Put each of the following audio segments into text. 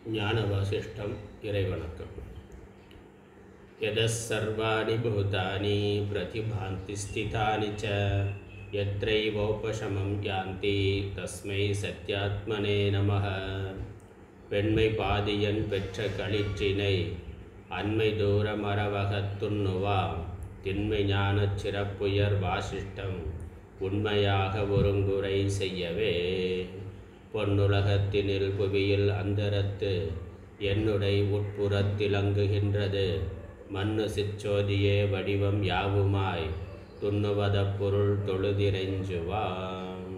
ஞானவாசிஷ்டம் இறைவணக்கம் यतः सर्वाणि भूतानि प्रतिभान्ति स्थितानि च यत्रैवोपशमं यान्ति तस्मै சத்யாத்மனே நமः பெண்மை பாதியன் பெற்ற களிற்றினை அண்மை தூர மரவகத்துண்ணுவாம் திண்மை ஞானச் சிறப்புயர் வாசிஷ்டம் உண்மையாக ஒருங்குறை செய்யவே பொன்னுலகத்தினில் புவியில் அந்தரத்து என்னுடை உட்புறத்திலங்குகின்றது மண்ணு சிற்றோதியே வடிவம் யாவுமாய் துண்ணுவத பொருள் தொழுதிரைஞ்சுவாம்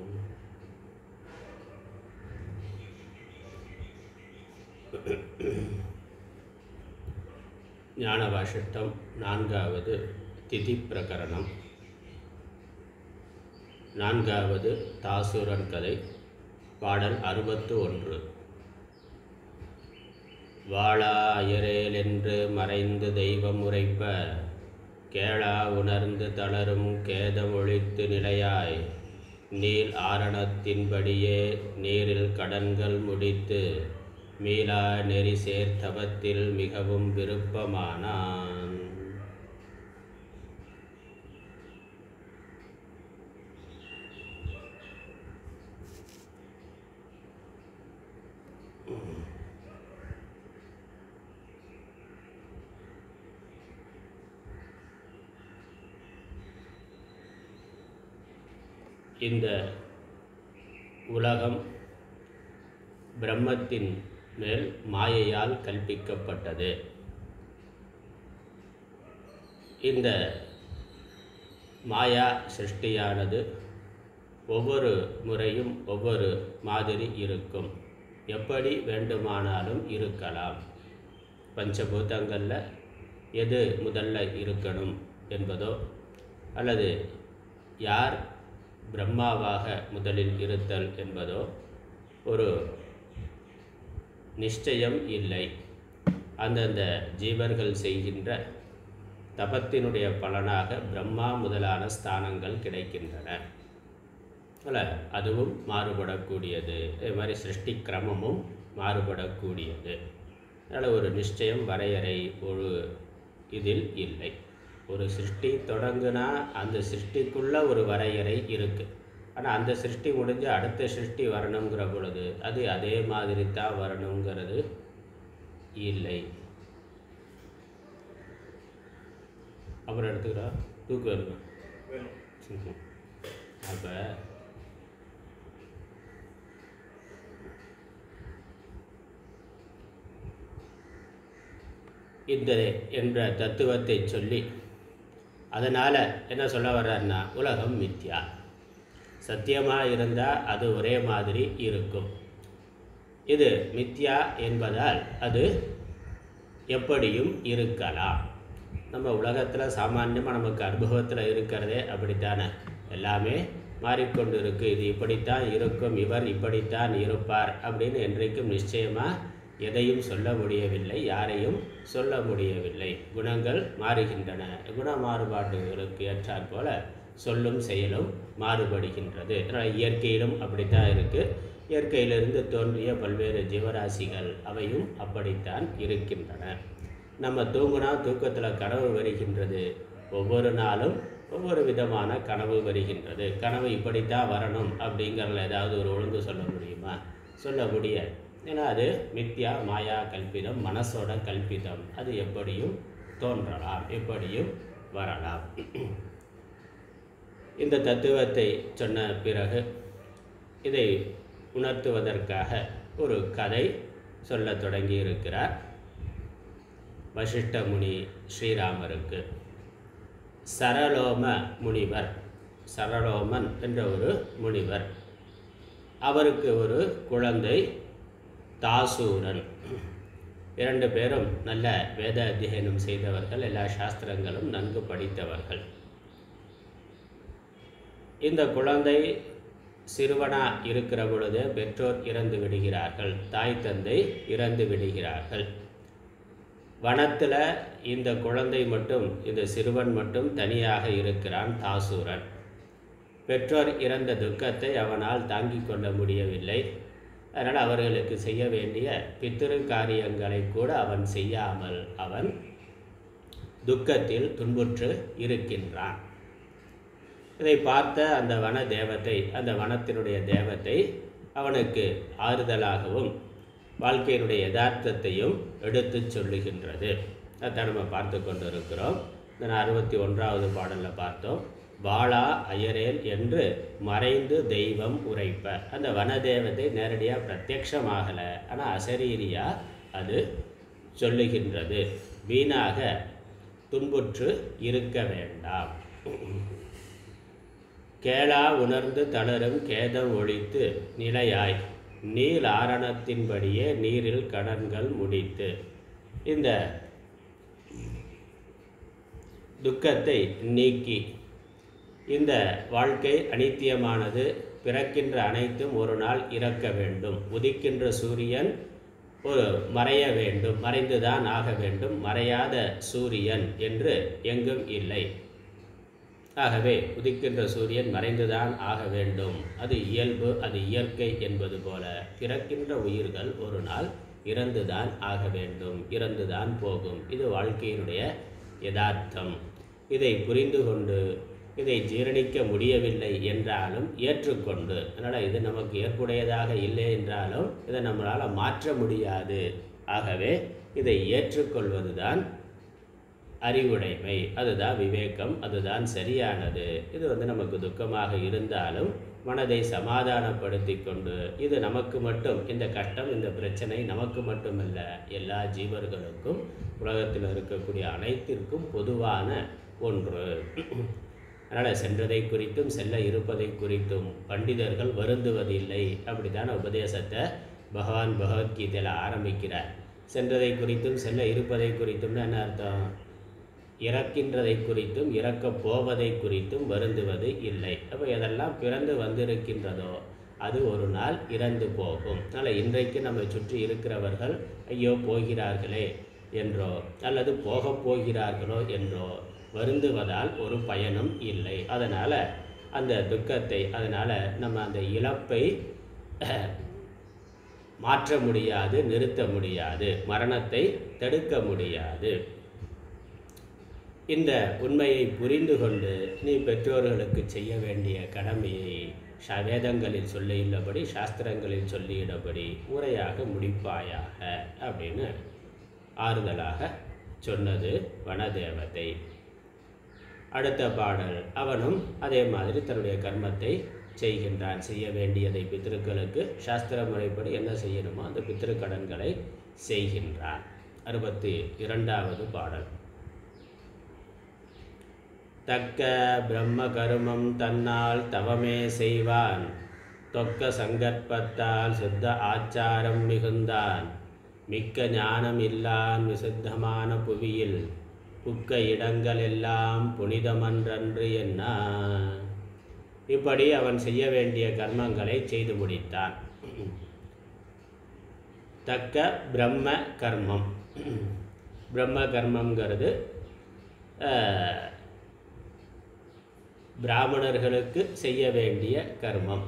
ஞானவாசிஷ்டம் நான்காவது திதி பிரகரணம் நான்காவது தாசூரன் கதை பாடல் அறுபத்து ஒன்று வாழா அயரேலென்று மறைந்து தெய்வம் உரைப்ப கேளா உணர்ந்து தளரும் கேதம் ஒழித்து நிலையாய் நீல் ஆரணத்தின்படியே நீரில் கடன்கள் முடித்து மீளா நெறி சேர்த்தவத்தில் மிகவும் விருப்பமானான் இந்த உலகம் பிரம்மத்தின் மேல் மாயையால் கல்பிக்கப்பட்டது இந்த மாயா சிருஷ்டியானது ஒவ்வொரு முறையும் ஒவ்வொரு மாதிரி இருக்கும் எப்படி வேண்டுமானாலும் இருக்கலாம் பஞ்சபூதங்களில் எது முதல்ல இருக்கணும் என்பதோ அல்லது யார் பிரம்மாவாக முதலில் இருத்தல் என்பதோ ஒரு நிச்சயம் இல்லை அந்தந்த ஜீவர்கள் செய்கின்ற தபத்தினுடைய பலனாக பிரம்மா முதலான ஸ்தானங்கள் கிடைக்கின்றன அல்ல அதுவும் மாறுபடக்கூடியது அதே மாதிரி சிருஷ்டி கிரமமும் மாறுபடக்கூடியது அதனால் ஒரு நிச்சயம் வரையறை ஒரு இதில் இல்லை ஒரு சிருஷ்டி தொடங்குனா அந்த சிருஷ்டிக்குள்ளே ஒரு வரையறை இருக்குது ஆனால் அந்த சிருஷ்டி முடிஞ்சு அடுத்த சிருஷ்டி வரணுங்கிற பொழுது அது அதே மாதிரி தான் வரணுங்கிறது இல்லை அப்புறம் எடுத்துக்கிறா தூக்கம் இருக்கும் அப்போ இந்த என்ற தத்துவத்தை சொல்லி அதனால் என்ன சொல்ல வர்றாருன்னா உலகம் மித்யா சத்தியமாக இருந்தால் அது ஒரே மாதிரி இருக்கும் இது மித்யா என்பதால் அது எப்படியும் இருக்கலாம் நம்ம உலகத்தில் சாமானியமாக நமக்கு அனுபவத்தில் இருக்கிறதே அப்படித்தானே எல்லாமே மாறிக்கொண்டு இருக்கு இது இப்படித்தான் இருக்கும் இவர் இப்படித்தான் இருப்பார் அப்படின்னு என்றைக்கும் நிச்சயமாக எதையும் சொல்ல முடியவில்லை யாரையும் சொல்ல முடியவில்லை குணங்கள் மாறுகின்றன குண மாறுபாடுகளுக்கு ஏற்றாற் போல சொல்லும் செயலும் மாறுபடுகின்றது அதனால் இயற்கையிலும் அப்படித்தான் இருக்குது இயற்கையிலிருந்து தோன்றிய பல்வேறு ஜீவராசிகள் அவையும் அப்படித்தான் இருக்கின்றன நம்ம தூங்குனா தூக்கத்தில் கனவு வருகின்றது ஒவ்வொரு நாளும் ஒவ்வொரு விதமான கனவு வருகின்றது கனவு இப்படித்தான் வரணும் அப்படிங்கிறதுல ஏதாவது ஒரு ஒழுங்கு சொல்ல முடியுமா சொல்ல முடியாது ஏன்னா அது மித்யா மாயா கல்பிதம் மனசோட கல்பிதம் அது எப்படியும் தோன்றலாம் எப்படியும் வரலாம் இந்த தத்துவத்தை சொன்ன பிறகு இதை உணர்த்துவதற்காக ஒரு கதை சொல்ல தொடங்கி இருக்கிறார் வசிஷ்ட முனி ஸ்ரீராமருக்கு சரலோம முனிவர் சரலோமன் என்ற ஒரு முனிவர் அவருக்கு ஒரு குழந்தை தாசூரன் இரண்டு பேரும் நல்ல வேத அத்தியனம் செய்தவர்கள் எல்லா சாஸ்திரங்களும் நன்கு படித்தவர்கள் இந்த குழந்தை சிறுவனா இருக்கிற பொழுது பெற்றோர் இறந்து விடுகிறார்கள் தாய் தந்தை இறந்து விடுகிறார்கள் வனத்தில் இந்த குழந்தை மட்டும் இந்த சிறுவன் மட்டும் தனியாக இருக்கிறான் தாசூரன் பெற்றோர் இறந்த துக்கத்தை அவனால் தாங்கிக் கொள்ள முடியவில்லை அதனால் அவர்களுக்கு செய்ய வேண்டிய பித்திரு காரியங்களை கூட அவன் செய்யாமல் அவன் துக்கத்தில் துன்புற்று இருக்கின்றான் இதை பார்த்த அந்த வன தேவத்தை அந்த வனத்தினுடைய தேவத்தை அவனுக்கு ஆறுதலாகவும் வாழ்க்கையினுடைய யதார்த்தத்தையும் எடுத்துச் சொல்லுகின்றது அதான் நம்ம பார்த்து கொண்டு இருக்கிறோம் இந்த அறுபத்தி ஒன்றாவது பாடலில் பார்த்தோம் வாளா அயரேல் என்று மறைந்து தெய்வம் உரைப்ப அந்த வனதேவத்தை நேரடியாக பிரத்யக்ஷமாகலை ஆனால் அசரீரியாக அது சொல்லுகின்றது வீணாக துன்புற்று இருக்க வேண்டாம் கேளா உணர்ந்து தளரும் கேதம் ஒழித்து நிலையாய் நீல் ஆரணத்தின்படியே நீரில் கடன்கள் முடித்து இந்த துக்கத்தை நீக்கி இந்த வாழ்க்கை அனித்தியமானது பிறக்கின்ற அனைத்தும் ஒரு நாள் இறக்க வேண்டும் உதிக்கின்ற சூரியன் ஒரு மறைய வேண்டும் மறைந்துதான் ஆக வேண்டும் மறையாத சூரியன் என்று எங்கும் இல்லை ஆகவே உதிக்கின்ற சூரியன் மறைந்துதான் ஆக வேண்டும் அது இயல்பு அது இயற்கை என்பது போல பிறக்கின்ற உயிர்கள் ஒரு நாள் இறந்துதான் ஆக வேண்டும் இறந்துதான் போகும் இது வாழ்க்கையினுடைய யதார்த்தம் இதை புரிந்து கொண்டு இதை ஜீரணிக்க முடியவில்லை என்றாலும் ஏற்றுக்கொண்டு அதனால் இது நமக்கு ஏற்புடையதாக இல்லை என்றாலும் இதை நம்மளால் மாற்ற முடியாது ஆகவே இதை ஏற்றுக்கொள்வது தான் அறிவுடைமை அதுதான் விவேகம் அதுதான் சரியானது இது வந்து நமக்கு துக்கமாக இருந்தாலும் மனதை சமாதானப்படுத்தி கொண்டு இது நமக்கு மட்டும் இந்த கஷ்டம் இந்த பிரச்சனை நமக்கு மட்டுமல்ல எல்லா ஜீவர்களுக்கும் உலகத்தில் இருக்கக்கூடிய அனைத்திற்கும் பொதுவான ஒன்று அதனால் சென்றதை குறித்தும் செல்ல இருப்பதை குறித்தும் பண்டிதர்கள் வருந்துவதில்லை அப்படித்தான உபதேசத்தை பகவான் பகவத்கீதையில் ஆரம்பிக்கிறார் சென்றதை குறித்தும் செல்ல இருப்பதை குறித்தும்னு என்ன அர்த்தம் இறக்கின்றதை குறித்தும் இறக்கப் போவதை குறித்தும் வருந்துவது இல்லை அப்போ எதெல்லாம் பிறந்து வந்திருக்கின்றதோ அது ஒரு நாள் இறந்து போகும் அதனால் இன்றைக்கு நம்ம சுற்றி இருக்கிறவர்கள் ஐயோ போகிறார்களே என்றோ அல்லது போகப் போகிறார்களோ என்றோ வருந்துவதால் ஒரு பயனும் இல்லை அதனால் அந்த துக்கத்தை அதனால் நம்ம அந்த இழப்பை மாற்ற முடியாது நிறுத்த முடியாது மரணத்தை தடுக்க முடியாது இந்த உண்மையை புரிந்து கொண்டு நீ பெற்றோர்களுக்கு செய்ய வேண்டிய கடமையை ச- வேதங்களில் சொல்லியுள்ளபடி சாஸ்திரங்களில் சொல்லியுள்ளபடி முறையாக முடிப்பாயாக அப்படின்னு ஆறுதலாக சொன்னது வனதேவதை அடுத்த பாடல் அவனும் அதே மாதிரி தன்னுடைய கர்மத்தை செய்கின்றான் செய்ய வேண்டியதை பித்திருக்களுக்கு சாஸ்திர முறைப்படி என்ன செய்யணுமோ அந்த பித்திருக்கடன்களை செய்கின்றான் அறுபத்தி இரண்டாவது பாடல் தக்க பிரம்ம கருமம் தன்னால் தவமே செய்வான் தொக்க சங்கற்பத்தால் சுத்த ஆச்சாரம் மிகுந்தான் மிக்க ஞானம் இல்லான் விசுத்தமான புவியில் புக்க இடங்கள் எல்லாம் புனிதமன்றன்று என்ன இப்படி அவன் செய்ய வேண்டிய கர்மங்களை செய்து முடித்தான் தக்க பிரம்ம கர்மம் பிரம்ம கர்மங்கிறது அஹ், பிராமணர்களுக்கு செய்ய வேண்டிய கர்மம்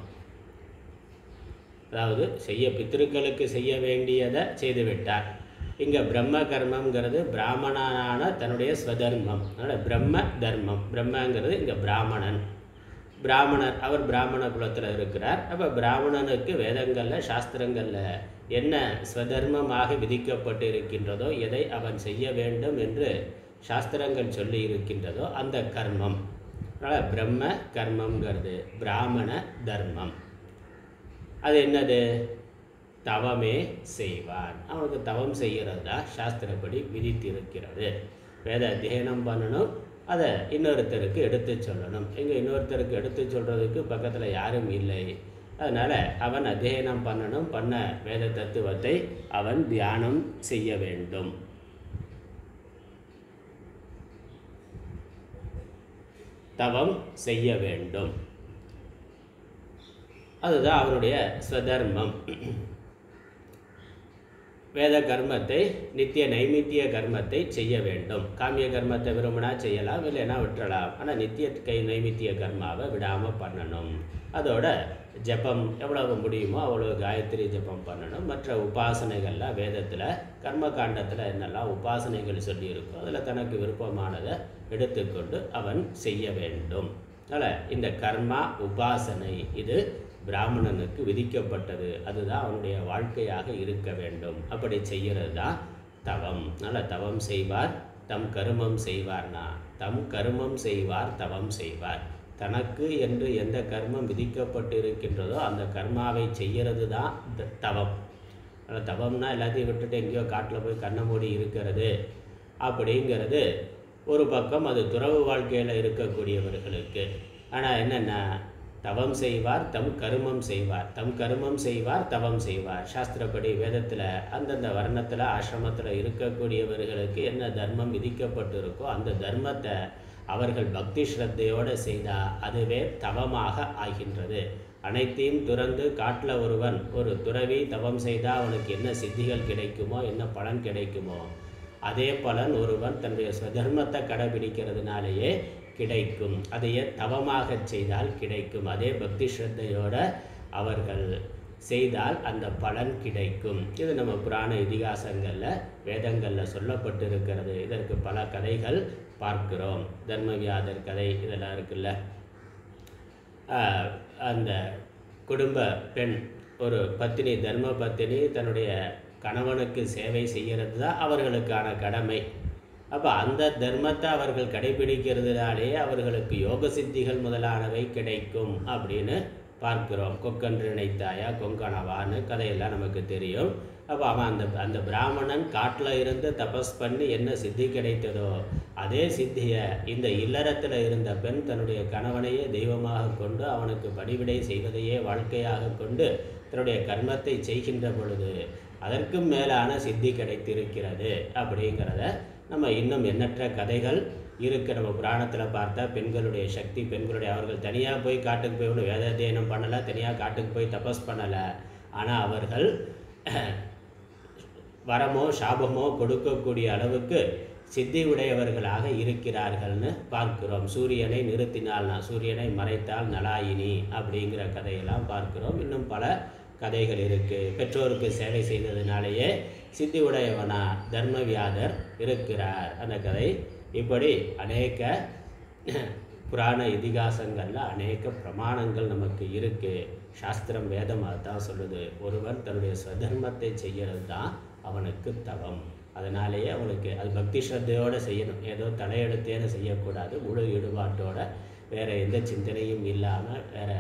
அதாவது செய்ய பித்திருக்களுக்கு செய்ய வேண்டியதை செய்துவிட்டார் இங்கே பிரம்ம கர்மங்கிறது பிராமணனான தன்னுடைய ஸ்வதர்மம் அதனால் பிரம்ம தர்மம் பிரம்மங்கிறது இங்கே பிராமணன் பிராமணர் அவர் பிராமண குலத்தில் இருக்கிறார் அப்போ பிராமணனுக்கு வேதங்களில் சாஸ்திரங்களில் என்ன ஸ்வதர்மமாக விதிக்கப்பட்டு இருக்கின்றதோ எதை அவன் செய்ய வேண்டும் என்று சாஸ்திரங்கள் சொல்லி இருக்கின்றதோ அந்த கர்மம் அதனால் பிரம்ம கர்மங்கிறது பிராமண தர்மம் அது என்னது தவமே செய்வான் அவனுக்கு தவம் செய்கிறது தான் சாஸ்திரப்படி விதித்திருக்கிறது வேத அத்தியனம் பண்ணணும் அதை இன்னொருத்தருக்கு எடுத்து சொல்லணும் எங்கே இன்னொருத்தருக்கு எடுத்து சொல்கிறதுக்கு பக்கத்தில் யாரும் இல்லை அதனால் அவன் அத்தியனம் பண்ணணும் பண்ண வேத தத்துவத்தை அவன் தியானம் செய்ய வேண்டும் தவம் செய்ய வேண்டும் அதுதான் அவனுடைய ஸ்வதர்மம் வேத கர்மத்தை நித்திய நைமித்திய கர்மத்தை செய்ய வேண்டும் காமிய கர்மத்தை விரும்பினா செய்யலாம் இல்லைன்னா விட்டுறலாம் ஆனால் நித்திய கை நைமித்திய கர்மாவை விடாமல் பண்ணணும் அதோட ஜெபம் எவ்வளவு முடியுமோ அவ்வளவு காயத்ரி ஜெபம் பண்ணணும் மற்ற உபாசனைகள்லாம் வேதத்தில் கர்ம காண்டத்தில் என்னெல்லாம் உபாசனைகள் சொல்லியிருக்கோ அதில் தனக்கு விருப்பமானதை எடுத்துக்கொண்டு அவன் செய்ய வேண்டும் அதனால் இந்த கர்மா உபாசனை இது பிராமணனுக்கு விதிக்கப்பட்டது அதுதான் அவனுடைய வாழ்க்கையாக இருக்க வேண்டும் அப்படி செய்கிறது தான் தவம் நல்ல தவம் செய்வார் தம் கருமம் செய்வார்னா தம் கருமம் செய்வார் தவம் செய்வார் தனக்கு என்று எந்த கர்மம் விதிக்கப்பட்டு இருக்கின்றதோ அந்த கர்மாவை செய்கிறது தான் த- தவம் ஆனால் தவம்னா எல்லாத்தையும் விட்டுட்டு எங்கேயோ காட்டில் போய் கண்ணை மூடி இருக்கிறது அப்படிங்கிறது ஒரு பக்கம் அது துறவு வாழ்க்கையில் இருக்கக்கூடியவர்களுக்கு ஆனால் என்னென்னா தவம் செய்வார் தம் கருமம் செய்வார் தம் கருமம் செய்வார் தவம் செய்வார் சாஸ்திரப்படி வேதத்தில் அந்தந்த வர்ணத்தில் ஆசிரமத்தில் இருக்கக்கூடியவர்களுக்கு என்ன தர்மம் விதிக்கப்பட்டிருக்கோ அந்த தர்மத்தை அவர்கள் பக்தி ஸ்ரத்தையோடு செய்தால் அதுவே தவமாக ஆகின்றது அனைத்தையும் துறந்து காட்டில் ஒருவன் ஒரு துறவி தவம் செய்தால் அவனுக்கு என்ன சித்திகள் கிடைக்குமோ என்ன பலன் கிடைக்குமோ அதே பலன் ஒருவன் தன்னுடைய ஸ்வதர்மத்தை கடைபிடிக்கிறதுனாலேயே கிடைக்கும் அதையே தவமாக செய்தால் கிடைக்கும் அதே பக்தி ஸ்ரத்தையோட அவர்கள் செய்தால் அந்த பலன் கிடைக்கும் இது நம்ம புராண இதிகாசங்களில் வேதங்களில் சொல்லப்பட்டிருக்கிறது இதற்கு பல கதைகள் பார்க்கிறோம் தர்மவியாதர் கதை இதெல்லாம் இருக்குல்ல ஆஹ், அந்த குடும்ப பெண் ஒரு பத்தினி தர்ம பத்தினி தன்னுடைய கணவனுக்கு சேவை செய்கிறது தான் அவர்களுக்கான கடமை அப்போ அந்த தர்மத்தை அவர்கள் கடைபிடிக்கிறதுனாலே அவர்களுக்கு யோக சித்திகள் முதலானவை கிடைக்கும் அப்படின்னு பார்க்கிறோம் கொக்கன்று நினைத்தாயா கொங்கணவான்னு கதையெல்லாம் நமக்கு தெரியும் அப்போ அவன் அந்த அந்த பிராமணன் காட்டில் இருந்து தபஸ் பண்ணி என்ன சித்தி கிடைத்ததோ அதே சித்தியை இந்த இல்லறத்தில் இருந்த பெண் தன்னுடைய கணவனையே தெய்வமாக கொண்டு அவனுக்கு பணிவிடை செய்வதையே வாழ்க்கையாக கொண்டு தன்னுடைய கர்மத்தை செய்கின்ற பொழுது அதற்கும் மேலான சித்தி கிடைத்திருக்கிறது அப்படிங்கிறத நம்ம இன்னும் எண்ணற்ற கதைகள் இருக்கு நம்ம புராணத்தில் பார்த்தா பெண்களுடைய சக்தி பெண்களுடைய அவர்கள் தனியாக போய் காட்டுக்கு போய் ஒன்றும் வேத அத்தியனம் பண்ணலை தனியாக காட்டுக்கு போய் தபஸ் பண்ணலை ஆனால் அவர்கள் வரமோ சாபமோ கொடுக்கக்கூடிய அளவுக்கு சித்தி உடையவர்களாக இருக்கிறார்கள்னு பார்க்கிறோம் சூரியனை நிறுத்தினால்னா சூரியனை மறைத்தால் நலாயினி அப்படிங்கிற கதையெல்லாம் பார்க்கிறோம் இன்னும் பல கதைகள் இருக்குது பெற்றோருக்கு சேவை செய்ததினாலேயே சித்தி உடையவனா தர்மவியாதர் இருக்கிறார் அந்த கதை இப்படி அநேக புராண இதிகாசங்களில் அநேக பிரமாணங்கள் நமக்கு இருக்குது சாஸ்திரம் வேதம் தான் சொல்லுது ஒருவன் தன்னுடைய ஸ்வதர்மத்தை செய்கிறது தான் அவனுக்கு தவம் அதனாலேயே அவனுக்கு அது பக்தி ஸ்ரத்தையோடு செய்யணும் ஏதோ தலையெழுத்தேன்னு செய்யக்கூடாது முழு ஈடுபாட்டோட வேறு எந்த சிந்தனையும் இல்லாமல் வேறு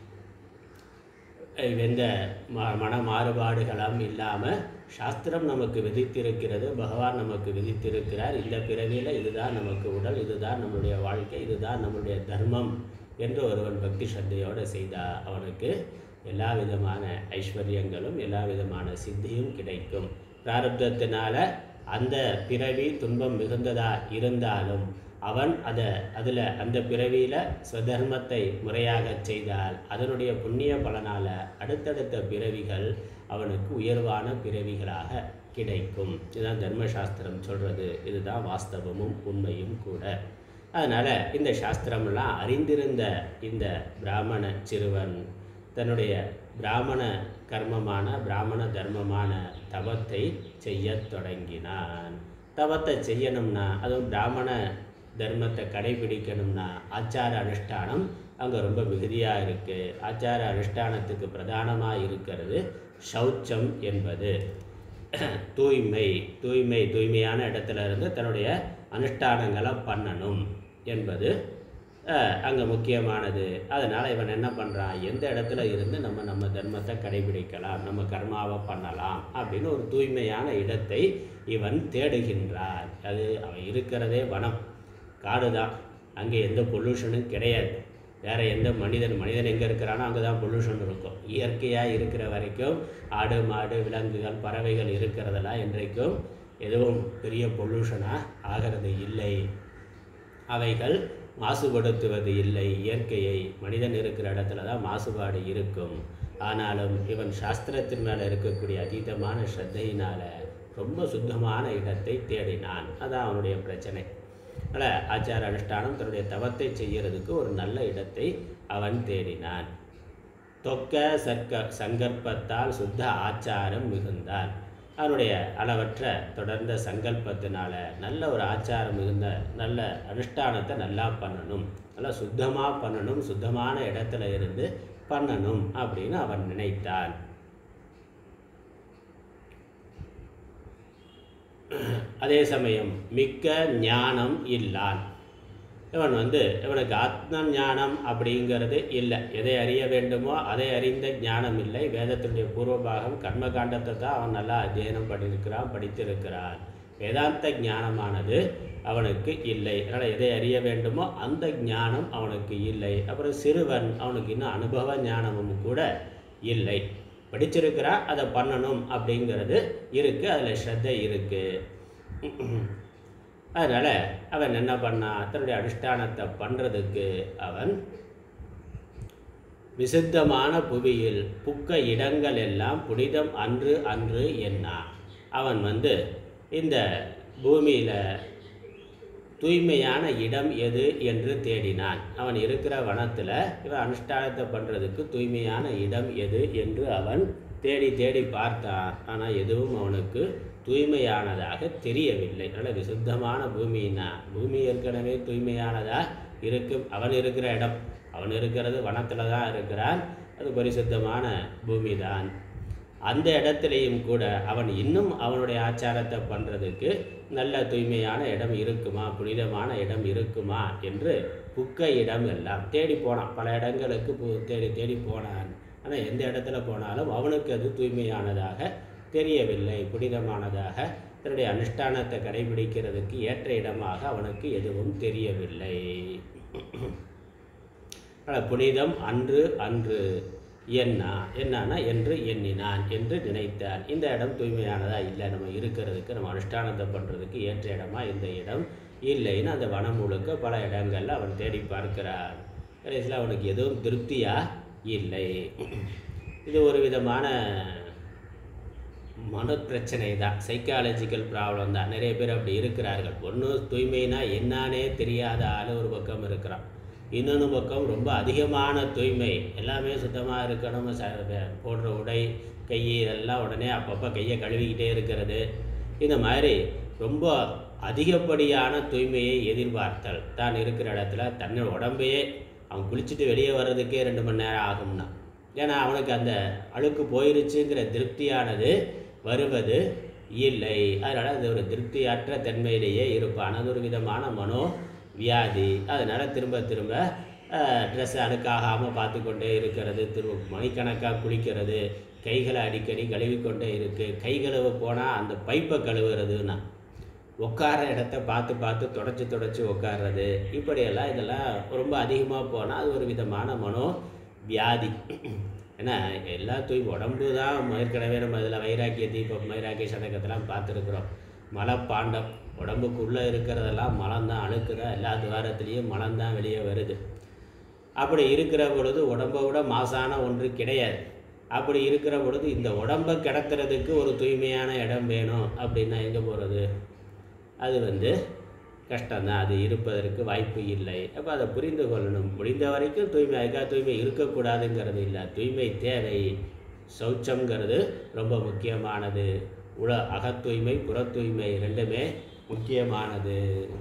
எந்த ம மன மாறுபாடுகளும் இல்லாமல் சாஸ்திரம் நமக்கு விதித்திருக்கிறது பகவான் நமக்கு விதித்திருக்கிறார் இந்த பிறவியில் இதுதான் நமக்கு உடல் இதுதான் நம்மளுடைய வாழ்க்கை இதுதான் நம்மளுடைய தர்மம் என்று ஒருவன் பக்தி ஸ்ரத்தையோடு செய்தால் அவனுக்கு எல்லா விதமான ஐஸ்வர்யங்களும் எல்லா விதமான சித்தியும் கிடைக்கும் பிராரப்தத்தினால அந்த பிறவி துன்பம் மிகுந்ததா இருந்தாலும் அவன் அதை அதில் அந்த பிறவியில் ஸ்வதர்மத்தை முறையாக செய்தால் அதனுடைய புண்ணிய பலனால் அடுத்தடுத்த பிறவிகள் அவனுக்கு உயர்வான பிறவிகளாக கிடைக்கும் இதுதான் தர்மசாஸ்திரம் சொல்கிறது இதுதான் வாஸ்தவமும் உண்மையும் கூட அதனால் இந்த சாஸ்திரமெல்லாம் அறிந்திருந்த இந்த பிராமண சிறுவன் தன்னுடைய பிராமண கர்மமான பிராமண தர்மமான தவத்தை செய்யத் தொடங்கினான் தவத்தை செய்யணும்னா அதுவும் பிராமண தர்மத்தை கடைபிடிக்கணும்னா ஆச்சார அனுஷ்டானம் அங்கே ரொம்ப மிகுதியாக இருக்குது ஆச்சார அனுஷ்டானத்துக்கு பிரதானமாக இருக்கிறது சௌச்சம் என்பது தூய்மை தூய்மை தூய்மையான இடத்துல இருந்து தன்னுடைய அனுஷ்டானங்களை பண்ணணும் என்பது அங்கே முக்கியமானது அதனால் இவன் என்ன பண்ணுறான் எந்த இடத்துல இருந்து நம்ம நம்ம தர்மத்தை கடைபிடிக்கலாம் நம்ம கர்மாவை பண்ணலாம் அப்படின்னு ஒரு தூய்மையான இடத்தை இவன் தேடுகின்றான் அது அவன் இருக்கிறதே வனம் காடு தான் அங்கே எந்த பொல்யூஷனும் கிடையாது வேறு எந்த மனிதன் மனிதன் எங்கே இருக்கிறானோ அங்கே தான் பொல்யூஷன் இருக்கும் இயற்கையாக இருக்கிற வரைக்கும் ஆடு மாடு விலங்குகள் பறவைகள் இருக்கிறதெல்லாம் இன்றைக்கும் எதுவும் பெரிய பொல்யூஷனாக ஆகிறது இல்லை அவைகள் மாசுபடுத்துவது இல்லை இயற்கையை மனிதன் இருக்கிற இடத்துல தான் மாசுபாடு இருக்கும் ஆனாலும் இவன் சாஸ்திரத்தின் மேலே இருக்கக்கூடிய அதீதமான ஸ்ரத்தையினால ரொம்ப சுத்தமான இடத்தை தேடினான் அதான் அவனுடைய பிரச்சனை அதனால் ஆச்சார அனுஷ்டானம் தன்னுடைய தவத்தை செய்யறதுக்கு ஒரு நல்ல இடத்தை அவன் தேடினான் தொக்க சர்க்க சங்கற்பத்தால் சுத்த ஆச்சாரம் மிகுந்தான் அவனுடைய அளவற்ற தொடர்ந்த சங்கல்பத்தினால நல்ல ஒரு ஆச்சாரம் மிகுந்த நல்ல அனுஷ்டானத்தை நல்லா பண்ணணும் நல்லா சுத்தமாக பண்ணணும் சுத்தமான இடத்துல இருந்து பண்ணணும் அப்படின்னு அவன் நினைத்தான் அதே சமயம் மிக்க ஞானம் இல்லான் இவன் வந்து இவனுக்கு ஆத்ம ஞானம் அப்படிங்கிறது இல்லை எதை அறிய வேண்டுமோ அதை அறிந்த ஞானம் இல்லை வேதத்தினுடைய பூர்வபாகம் கர்மகாண்டத்தை தான் அவன் நல்லா அத்தியனம் பண்ணியிருக்கிறான் படித்திருக்கிறான் வேதாந்த ஞானமானது அவனுக்கு இல்லை அதனால் எதை அறிய வேண்டுமோ அந்த ஞானம் அவனுக்கு இல்லை அப்புறம் சிறுவன் அவனுக்கு இன்னும் அனுபவ ஞானமும் கூட இல்லை படிச்சிருக்கிறான் அதை பண்ணணும் அப்படிங்கிறது இருக்குது அதில் ஸ்ரத்தை இருக்குது அதனால் அவன் என்ன பண்ணான் தன்னுடைய அனுஷ்டானத்தை பண்ணுறதுக்கு அவன் விசுத்தமான புவியில் புக்க இடங்கள் எல்லாம் புனிதம் அன்று அன்று என்னா அவன் வந்து இந்த பூமியில் தூய்மையான இடம் எது என்று தேடினான் அவன் இருக்கிற வனத்தில் இவன் அனுஷ்டானத்தை பண்ணுறதுக்கு தூய்மையான இடம் எது என்று அவன் தேடி தேடி பார்த்தான் ஆனால் எதுவும் அவனுக்கு தூய்மையானதாக தெரியவில்லை அதனால் விசுத்தமான பூமின்னா பூமி ஏற்கனவே தூய்மையானதா இருக்கும் அவன் இருக்கிற இடம் அவன் இருக்கிறது வனத்தில் தான் இருக்கிறான் அது பரிசுத்தமான பூமி தான் அந்த இடத்துலையும் கூட அவன் இன்னும் அவனுடைய ஆச்சாரத்தை பண்ணுறதுக்கு நல்ல தூய்மையான இடம் இருக்குமா புனிதமான இடம் இருக்குமா என்று புக்க இடம் எல்லாம் தேடி போனான் பல இடங்களுக்கு பு- தேடி தேடி போனான் ஆனால் எந்த இடத்துல போனாலும் அவனுக்கு அது தூய்மையானதாக தெரியவில்லை புனிதமானதாக தன்னுடைய அனுஷ்டானத்தை கடைபிடிக்கிறதுக்கு ஏற்ற இடமாக அவனுக்கு எதுவும் தெரியவில்லை ஆனால் புனிதம் அன்று அன்று என்னா என்னன்னா என்று எண்ணினான் என்று நினைத்தான் இந்த இடம் தூய்மையானதா இல்லை நம்ம இருக்கிறதுக்கு நம்ம அனுஷ்டானத்தை பண்ணுறதுக்கு ஏற்ற இடமா இந்த இடம் இல்லைன்னு அந்த வனம் முழுக்க பல இடங்கள்ல அவன் தேடி பார்க்கிறான் கடைசியில் அவனுக்கு எதுவும் திருப்தியா இல்லை இது ஒரு விதமான மன பிரச்சனை தான் சைக்காலஜிக்கல் ப்ராப்ளம் தான் நிறைய பேர் அப்படி இருக்கிறார்கள் ஒன்று தூய்மைனா என்னானே தெரியாத ஆள் ஒரு பக்கம் இருக்கிறான் இன்னொன்று பக்கம் ரொம்ப அதிகமான தூய்மை எல்லாமே சுத்தமாக இருக்கணும் ச வே- போடுற உடை கை இதெல்லாம் உடனே அப்பப்போ கையை கழுவிக்கிட்டே இருக்கிறது இந்த மாதிரி ரொம்ப அதிகப்படியான தூய்மையை எதிர்பார்த்தல் தான் இருக்கிற இடத்துல தன்னோட உடம்பையே அவன் குளிச்சுட்டு வெளியே வர்றதுக்கே ரெண்டு மணி நேரம் ஆகும்னா ஏன்னா அவனுக்கு அந்த அழுக்கு போயிருச்சுங்கிற திருப்தியானது வருவது இல்லை அதனால் அது ஒரு திருப்தியற்ற தன்மையிலேயே இருப்பான் அது ஒரு விதமான மனோ வியாதி அதனால் திரும்ப திரும்ப ட்ரெஸ் அழுக்காகாமல் பார்த்து கொண்டே இருக்கிறது திரும்ப மணிக்கணக்காக குளிக்கிறது கைகளை அடிக்கடி கழுவிக்கொண்டே இருக்குது கை கழுவ போனால் அந்த பைப்பை கழுவுறதுன்னா உட்கார இடத்த பார்த்து பார்த்து தொடச்சி தொடச்சி உட்கார்றது இப்படியெல்லாம் இதெல்லாம் ரொம்ப அதிகமாக போனால் அது ஒரு விதமான மனோ வியாதி ஏன்னா எல்லா தூய் உடம்பு தான் ஏற்கனவே நம்ம இதில் வைராக்கிய தீபம் வைராக்கிய சதகத்தெல்லாம் பார்த்துருக்குறோம் மலப்பாண்டம் உடம்புக்குள்ளே இருக்கிறதெல்லாம் மலம்தான் அழுக்கு தான் எல்லா துவாரத்துலேயும் மலம்தான் வெளியே வருது அப்படி இருக்கிற பொழுது உடம்பை விட மாசான ஒன்று கிடையாது அப்படி இருக்கிற பொழுது இந்த உடம்பை கிடத்துறதுக்கு ஒரு தூய்மையான இடம் வேணும் அப்படின்னா எங்கே போகிறது அது வந்து கஷ்டம்தான் அது இருப்பதற்கு வாய்ப்பு இல்லை அப்போ அதை புரிந்து கொள்ளணும் முடிந்த வரைக்கும் தூய்மை அதுக்காக தூய்மை இருக்கக்கூடாதுங்கிறது இல்லை தூய்மை தேவை சௌச்சம்ங்கிறது ரொம்ப முக்கியமானது உல அகத் தூய்மை புறத் தூய்மை ரெண்டுமே முக்கியமானது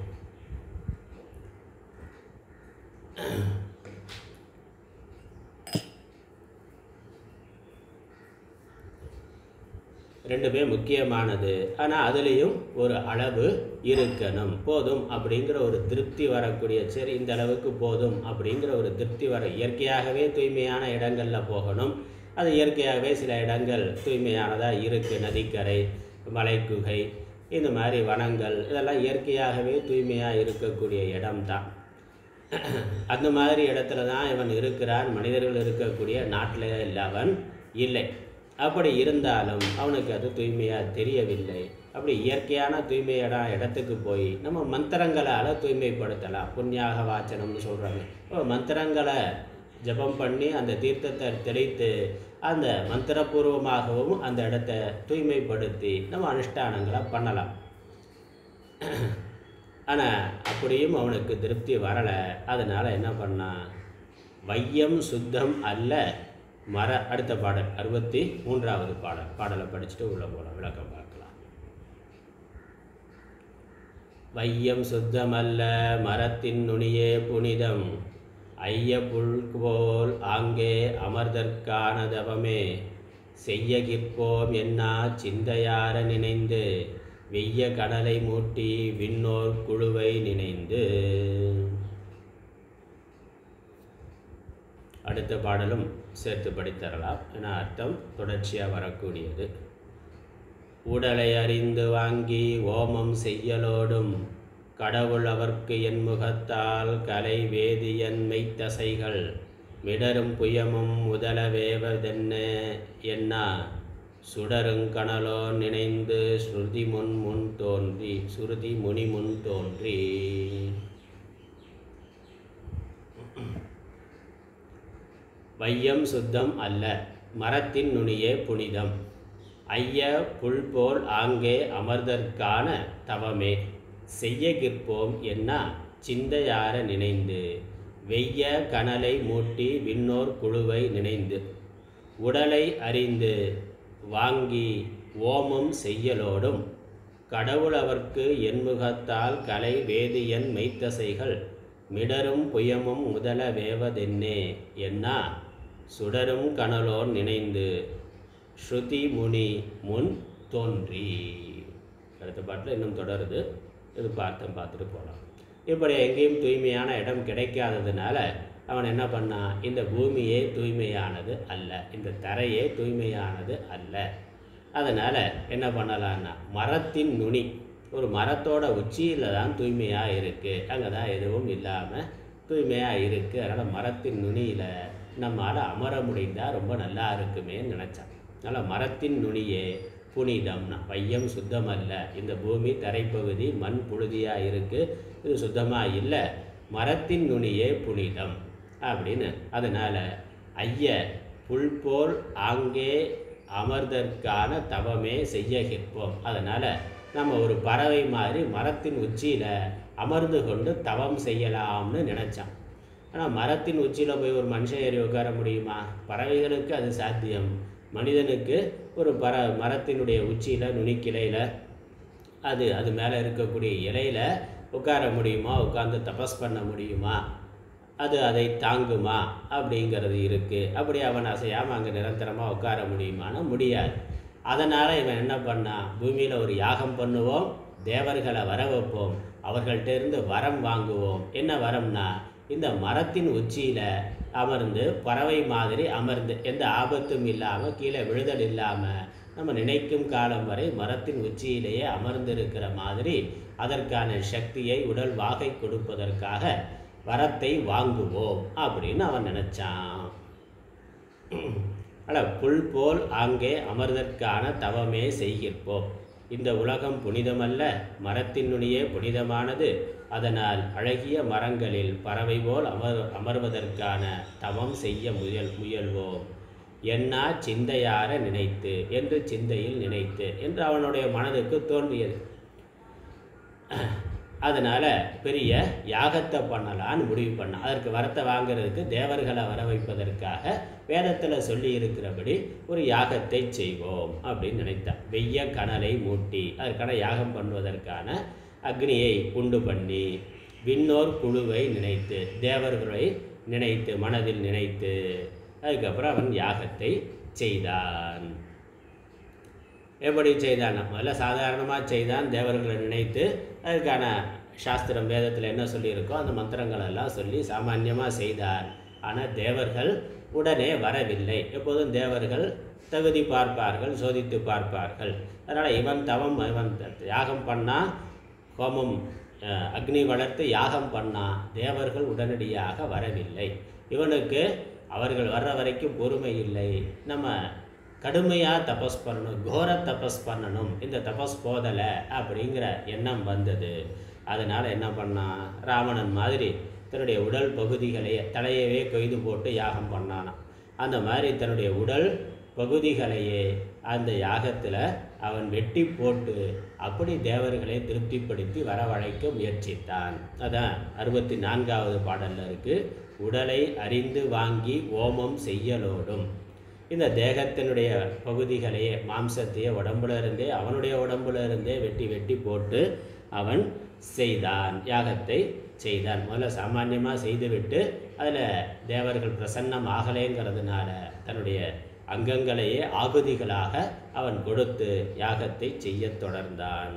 ரெண்டுமே முக்கியமானது ஆனால் அதுலேயும் ஒரு அளவு இருக்கணும் போதும் அப்படிங்கிற ஒரு திருப்தி வரக்கூடிய சரி இந்த அளவுக்கு போதும் அப்படிங்கிற ஒரு திருப்தி வர இயற்கையாகவே தூய்மையான இடங்களில் போகணும் அது இயற்கையாகவே சில இடங்கள் தூய்மையானதாக இருக்குது நதிக்கரை மலைக்குகை இந்த மாதிரி வனங்கள் இதெல்லாம் இயற்கையாகவே தூய்மையாக இருக்கக்கூடிய இடம்தான் அந்த மாதிரி இடத்துல தான் இவன் இருக்கிறான் மனிதர்கள் இருக்கக்கூடிய நாட்டில் இல்லை அவன் இல்லை அப்படி இருந்தாலும் அவனுக்கு அது தூய்மையாக தெரியவில்லை அப்படி இயற்கையான தூய்மையான இடத்துக்கு போய் நம்ம மந்திரங்களால் தூய்மைப்படுத்தலாம் புண்ணியாக வாச்சனம்னு சொல்கிறாங்க இப்போ மந்திரங்களை ஜெபம் பண்ணி அந்த தீர்த்தத்தை தெளித்து அந்த மந்திரபூர்வமாகவும் அந்த இடத்த தூய்மைப்படுத்தி நம்ம அனுஷ்டானங்களை பண்ணலாம் ஆனால் அப்படியும் அவனுக்கு திருப்தி வரலை அதனால் என்ன பண்ணான் வையம் சுத்தம் அல்ல மர அடுத்த பாடல் அறுபத்தி மூன்றாவது பாடல் பாடலை படிச்சுட்டு உள்ள போகலாம் விளக்கம் பார்க்கலாம் வையம் சுத்தமல்ல மரத்தின் நுனியே புனிதம் ஐய புல் போல் ஆங்கே அமர்தற்கான தவமே செய்ய கிற்போம் என்னா சிந்தையார நினைந்து வெய்ய கடலை மூட்டி விண்ணோர் குழுவை நினைந்து அடுத்த பாடலும் சேர்த்து படித்தரலாம் என அர்த்தம் தொடர்ச்சியாக வரக்கூடியது உடலை அறிந்து வாங்கி ஓமம் செய்யலோடும் கடவுள் அவர்க்கு என் முகத்தால் கலை வேதியன் மெய்த்தசைகள் மிடரும் புயமும் முதல வேவதென்ன என்னா சுடருங்கணலோ நினைந்து ஸ்ருதி முன் முன் தோன்றி சுருதி முனி முன் தோன்றி வையம் சுத்தம் அல்ல மரத்தின் நுனியே புனிதம் ஐய புல் போல் ஆங்கே அமர்தற்கான தவமே செய்ய கிற்போம் என்ன சிந்தையார நினைந்து வெய்ய கனலை மூட்டி விண்ணோர் குழுவை நினைந்து உடலை அறிந்து வாங்கி ஓமம் செய்யலோடும் கடவுள் அவர்க்கு என்முகத்தால் கலை வேதியன் மெய்த்தசைகள் மிடரும் புயமும் முதல வேவதென்னே என்னா சுடரும் கனலோர் நினைந்து ஸ்ருதி முனி முன் தோன்றி அடுத்த பாட்டில் இன்னும் தொடருது இது பார்த்தம் பார்த்துட்டு போகலாம் இப்படி எங்கேயும் தூய்மையான இடம் கிடைக்காததுனால அவன் என்ன பண்ணான் இந்த பூமியே தூய்மையானது அல்ல இந்த தரையே தூய்மையானது அல்ல அதனால் என்ன பண்ணலான்னா மரத்தின் நுனி ஒரு மரத்தோட உச்சியில் தான் தூய்மையாக இருக்குது அங்கே தான் எதுவும் இல்லாமல் தூய்மையாக இருக்குது அதனால் மரத்தின் நுனியில் நம்மால் அமர முடிந்தால் ரொம்ப நல்லா இருக்குமேன்னு நினச்சான் அதனால் மரத்தின் நுனியே புனிதம்னா வையம் சுத்தமல்ல இந்த பூமி தரைப்பகுதி மண் புழுதியாக இருக்குது இது சுத்தமாக இல்லை மரத்தின் நுனியே புனிதம் அப்படின்னு அதனால் ஐய புல் போல் ஆங்கே அமர்தற்கான தவமே செய்ய கிற்போம் அதனால் நம்ம ஒரு பறவை மாதிரி மரத்தின் உச்சியில் அமர்ந்து கொண்டு தவம் செய்யலாம்னு நினச்சான் ஆனால் மரத்தின் உச்சியில் போய் ஒரு மனுஷன் ஏறி உட்கார முடியுமா பறவைகளுக்கு அது சாத்தியம் மனிதனுக்கு ஒரு பற மரத்தினுடைய உச்சியில் நுனிக்கிளையில் அது அது மேலே இருக்கக்கூடிய இலையில் உட்கார முடியுமா உட்கார்ந்து தபஸ் பண்ண முடியுமா அது அதை தாங்குமா அப்படிங்கிறது இருக்குது அப்படி அவன் அசையாமல் அங்கே நிரந்தரமாக உட்கார முடியுமானா முடியாது அதனால் இவன் என்ன பண்ணான் பூமியில் ஒரு யாகம் பண்ணுவோம் தேவர்களை வர வைப்போம் அவர்கள்ட்ட இருந்து வரம் வாங்குவோம் என்ன வரம்னா இந்த மரத்தின் உச்சியில் அமர்ந்து பறவை மாதிரி அமர்ந்து எந்த ஆபத்தும் இல்லாமல் கீழே விழுதல் இல்லாமல் நம்ம நினைக்கும் காலம் வரை மரத்தின் உச்சியிலேயே அமர்ந்திருக்கிற மாதிரி அதற்கான சக்தியை உடல் வாகை கொடுப்பதற்காக வரத்தை வாங்குவோம் அப்படின்னு அவன் நினச்சான் அல்ல புல் போல் அங்கே அமர்தற்கான தவமே செய்கிற்போம் இந்த உலகம் புனிதமல்ல மரத்தின் நுனியே புனிதமானது அதனால் அழகிய மரங்களில் பறவை போல் அமர் அமர்வதற்கான தவம் செய்ய முயல் முயல்வோம் என்னா சிந்தையார நினைத்து என்று சிந்தையில் நினைத்து என்று அவனுடைய மனதுக்கு தோன்றியது அதனால் பெரிய யாகத்தை பண்ணலான்னு முடிவு பண்ணான் அதற்கு வரத்தை வாங்குறதுக்கு தேவர்களை வர வைப்பதற்காக வேதத்தில் சொல்லி இருக்கிறபடி ஒரு யாகத்தை செய்வோம் அப்படின்னு நினைத்தான் வெய்ய கனலை மூட்டி அதற்கான யாகம் பண்ணுவதற்கான அக்னியை உண்டு பண்ணி விண்ணோர் குழுவை நினைத்து தேவர்களை நினைத்து மனதில் நினைத்து அதுக்கப்புறம் அவன் யாகத்தை செய்தான் எப்படி செய்தான் முதல்ல சாதாரணமாக செய்தான் தேவர்களை நினைத்து அதுக்கான சாஸ்திரம் வேதத்தில் என்ன சொல்லியிருக்கோ அந்த மந்திரங்கள் எல்லாம் சொல்லி சாமான்யமாக செய்தார் ஆனால் தேவர்கள் உடனே வரவில்லை எப்போதும் தேவர்கள் தகுதி பார்ப்பார்கள் சோதித்து பார்ப்பார்கள் அதனால் இவன் தவம் இவன் யாகம் பண்ணால் ஹோமம் அஹ், அக்னி வளர்த்து யாகம் பண்ணா தேவர்கள் உடனடியாக வரவில்லை இவனுக்கு அவர்கள் வர்ற வரைக்கும் பொறுமை இல்லை நம்ம கடுமையாக தபஸ் பண்ணணும் கோர தபஸ் பண்ணணும் இந்த தபஸ் போதலை அப்படிங்கிற எண்ணம் வந்தது அதனால் என்ன பண்ணான் ராவணன் மாதிரி தன்னுடைய உடல் பகுதிகளையே தலையவே கொய்து போட்டு யாகம் பண்ணானாம் அந்த மாதிரி தன்னுடைய உடல் பகுதிகளையே அந்த யாகத்தில் அவன் வெட்டி போட்டு அப்படி தேவர்களை திருப்திப்படுத்தி வரவழைக்க முயற்சித்தான் அதான் அறுபத்தி நான்காவது பாடல்ல இருக்கு உடலை அறிந்து வாங்கி ஓமம் செய்யலோடும் இந்த தேகத்தினுடைய பகுதிகளையே மாம்சத்தையே உடம்புல இருந்தே அவனுடைய உடம்புல இருந்தே வெட்டி வெட்டி போட்டு அவன் செய்தான் யாகத்தை செய்தான் முதல்ல சாமான்யமாக செய்துவிட்டு அதில் தேவர்கள் பிரசன்னம் ஆகலைங்கிறதுனால தன்னுடைய அங்கங்களையே ஆகுதிகளாக அவன் கொடுத்து யாகத்தை செய்யத் தொடர்ந்தான்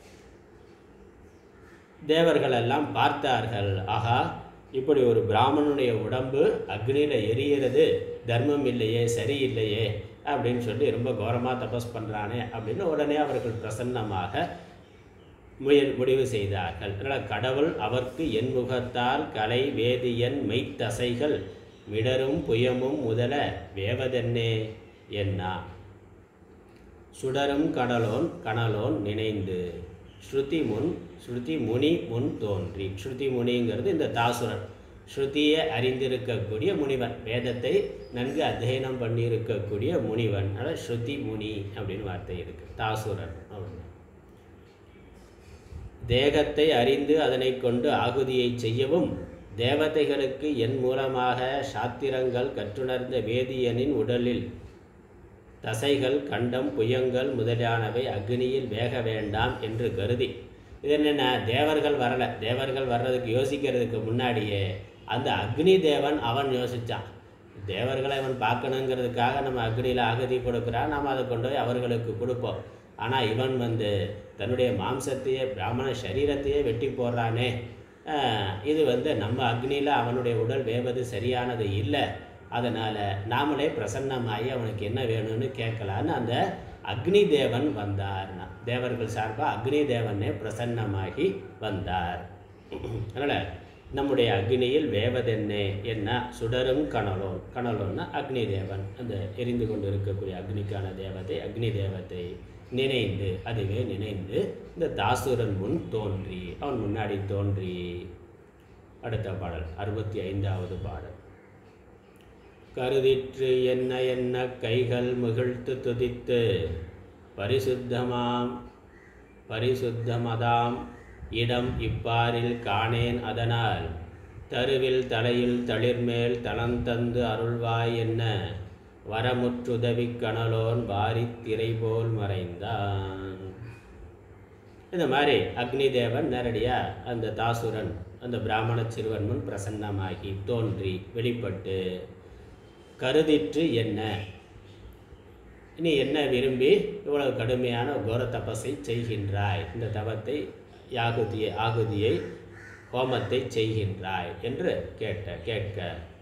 தேவர்கள் எல்லாம் பார்த்தார்கள் ஆகா இப்படி ஒரு பிராமணனுடைய உடம்பு அக்னியில் எரியிறது தர்மம் இல்லையே சரியில்லையே அப்படின்னு சொல்லி ரொம்ப கோரமாக தபஸ் பண்ணுறானே அப்படின்னு உடனே அவர்கள் பிரசன்னமாக முயல் முடிவு செய்தார்கள் அதனால் கடவுள் அவர்க்கு என் முகத்தால் கலை வேதியன் மெய்த்தசைகள் மிடரும் புயமும் முதல வேவதென்னே என்னா சுடரும் கடலோன் கனலோன் நினைந்து ஸ்ருதி முன் ஸ்ருதி முனி முன் தோன்றி ஸ்ருதி முனிங்கிறது இந்த தாசுரன் ஸ்ருதியை அறிந்திருக்கக்கூடிய முனிவன் வேதத்தை நன்கு அध्यயனம் பண்ணியிருக்கக்கூடிய முனிவன் அதனால் ஸ்ருதி முனி அப்படின்னு வார்த்தை இருக்கு தாசுரன் அப்படின்னு தேகத்தை அறிந்து அதனை கொண்டு ஆகுதியை செய்யவும் தேவதைகளுக்கு என் மூலமாக சாத்திரங்கள் கற்றுணர்ந்த வேதியனின் உடலில் தசைகள் கண்டம் புயங்கள் முதலானவை அக்னியில் வேக வேண்டாம் என்று கருதி இது என்னென்ன தேவர்கள் வரலை தேவர்கள் வர்றதுக்கு யோசிக்கிறதுக்கு முன்னாடியே அந்த அக்னி தேவன் அவன் யோசித்தான் தேவர்களை அவன் பார்க்கணுங்கிறதுக்காக நம்ம அக்னியில் அகதி கொடுக்குறான் நாம் அதை கொண்டு போய் அவர்களுக்கு கொடுப்போம் ஆனால் இவன் வந்து தன்னுடைய மாம்சத்தையே பிராமண சரீரத்தையே வெட்டி போடுறானே ஆஹ், இது வந்து நம்ம அக்னியில் அவனுடைய உடல் வேவது சரியானது இல்லை அதனால் நாமளே பிரசன்னமாகி அவனுக்கு என்ன வேணும்னு கேட்கலான்னு அந்த அக்னி தேவன் வந்தார்னா தேவர்கள் சார்பாக அக்னி தேவனே பிரசன்னமாகி வந்தார் அதனால் நம்முடைய அக்னியில் வேவதென்னே என்ன சுடரும் கனலோன் கனலோன்னா அக்னி தேவன் அந்த எரிந்து கொண்டு இருக்கக்கூடிய அக்னிக்கான தேவதை அக்னி தேவத்தை நினைந்து அதுவே நினைந்து இந்த தாசுரன் முன் தோன்றி அவன் முன்னாடி தோன்றி அடுத்த பாடல் அறுபத்தி ஐந்தாவது பாடல் கருதிற்று என்ன என்ன கைகள் முகிழ்த்து துதித்து பரிசுத்தமாம் பரிசுத்தமதாம் இடம் இப்பாரில் காணேன் அதனால் தருவில் தலையில் தளிர்மேல் தளந்தந்து அருள்வாய் என்ன வரமுற்றுதவிக் கனலோன் வாரித் திரை போல் மறைந்தான் இந்த மாதிரி அக்னி தேவன் நேரடியாக அந்த தாசுரன் அந்த பிராமண சிறுவன் முன் பிரசன்னமாகி தோன்றி வெளிப்பட்டு கருதிற்று என்ன நீ என்ன விரும்பி இவ்வளவு கடுமையான கோர தபஸை செய்கின்றாய் இந்த தவத்தை யாகுதியை ஆகுதியை ஹோமத்தை செய்கின்றாய் என்று கேட்ட கேட்க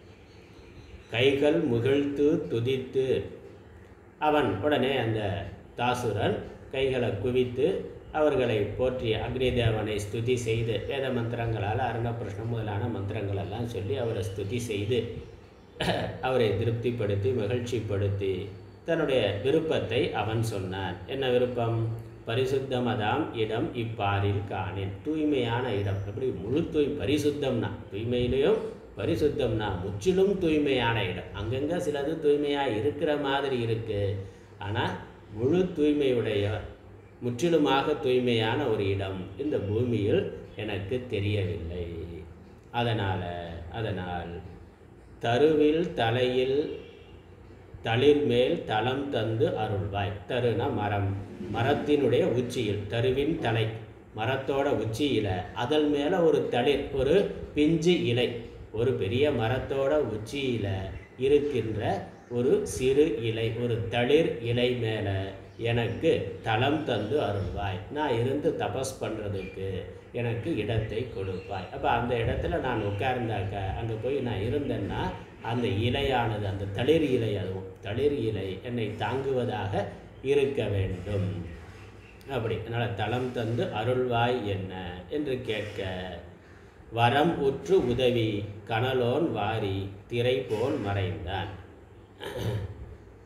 கைகள் முகிழ்த்து துதித்து அவன் உடனே அந்த தாசுரன் கைகளை குவித்து அவர்களை போற்றி அக்னி தேவனை ஸ்துதி செய்து வேத மந்திரங்களால் அருணப்பிரஷ்னம் முதலான மந்திரங்கள் எல்லாம் சொல்லி அவரை ஸ்துதி செய்து அவரை திருப்திப்படுத்தி மகிழ்ச்சிப்படுத்தி தன்னுடைய விருப்பத்தை அவன் சொன்னான் என்ன விருப்பம் பரிசுத்தமதாம் இடம் இப்பாரில் காணேன் தூய்மையான இடம் எப்படி முழு தூய் பரிசுத்தம்னா தூய்மையிலையும் பரிசுத்தம்னா முற்றிலும் தூய்மையான இடம் அங்கங்கே சிலது தூய்மையாக இருக்கிற மாதிரி இருக்கு ஆனால் முழு தூய்மையுடைய முற்றிலுமாக தூய்மையான ஒரு இடம் இந்த பூமியில் எனக்கு தெரியவில்லை அதனால் அதனால் தருவில் தலையில் தளிர் மேல் தளம் தந்து அருள்வாய் தருனா மரம் மரத்தினுடைய உச்சியில் தருவின் தலை மரத்தோட உச்சியில் அதன் மேலே ஒரு தளிர் ஒரு பிஞ்சு இலை ஒரு பெரிய மரத்தோட உச்சியில் இருக்கின்ற ஒரு சிறு இலை ஒரு தளிர் இலை மேலே எனக்கு தளம் தந்து அருள்வாய் நான் இருந்து தபஸ் பண்ணுறதுக்கு எனக்கு இடத்தை கொடுப்பாய் அப்போ அந்த இடத்துல நான் உட்கார்ந்தாக்க அங்கே போய் நான் இருந்தேன்னா அந்த இலையானது அந்த தளிர் இலை அதுவும் தளிர் இலை என்னை தாங்குவதாக இருக்க வேண்டும் அப்படி அதனால் தளம் தந்து அருள்வாய் என்ன என்று கேட்க வரம் உற்று உதவி கனலோன் வாரி திரை போல் மறைந்தான்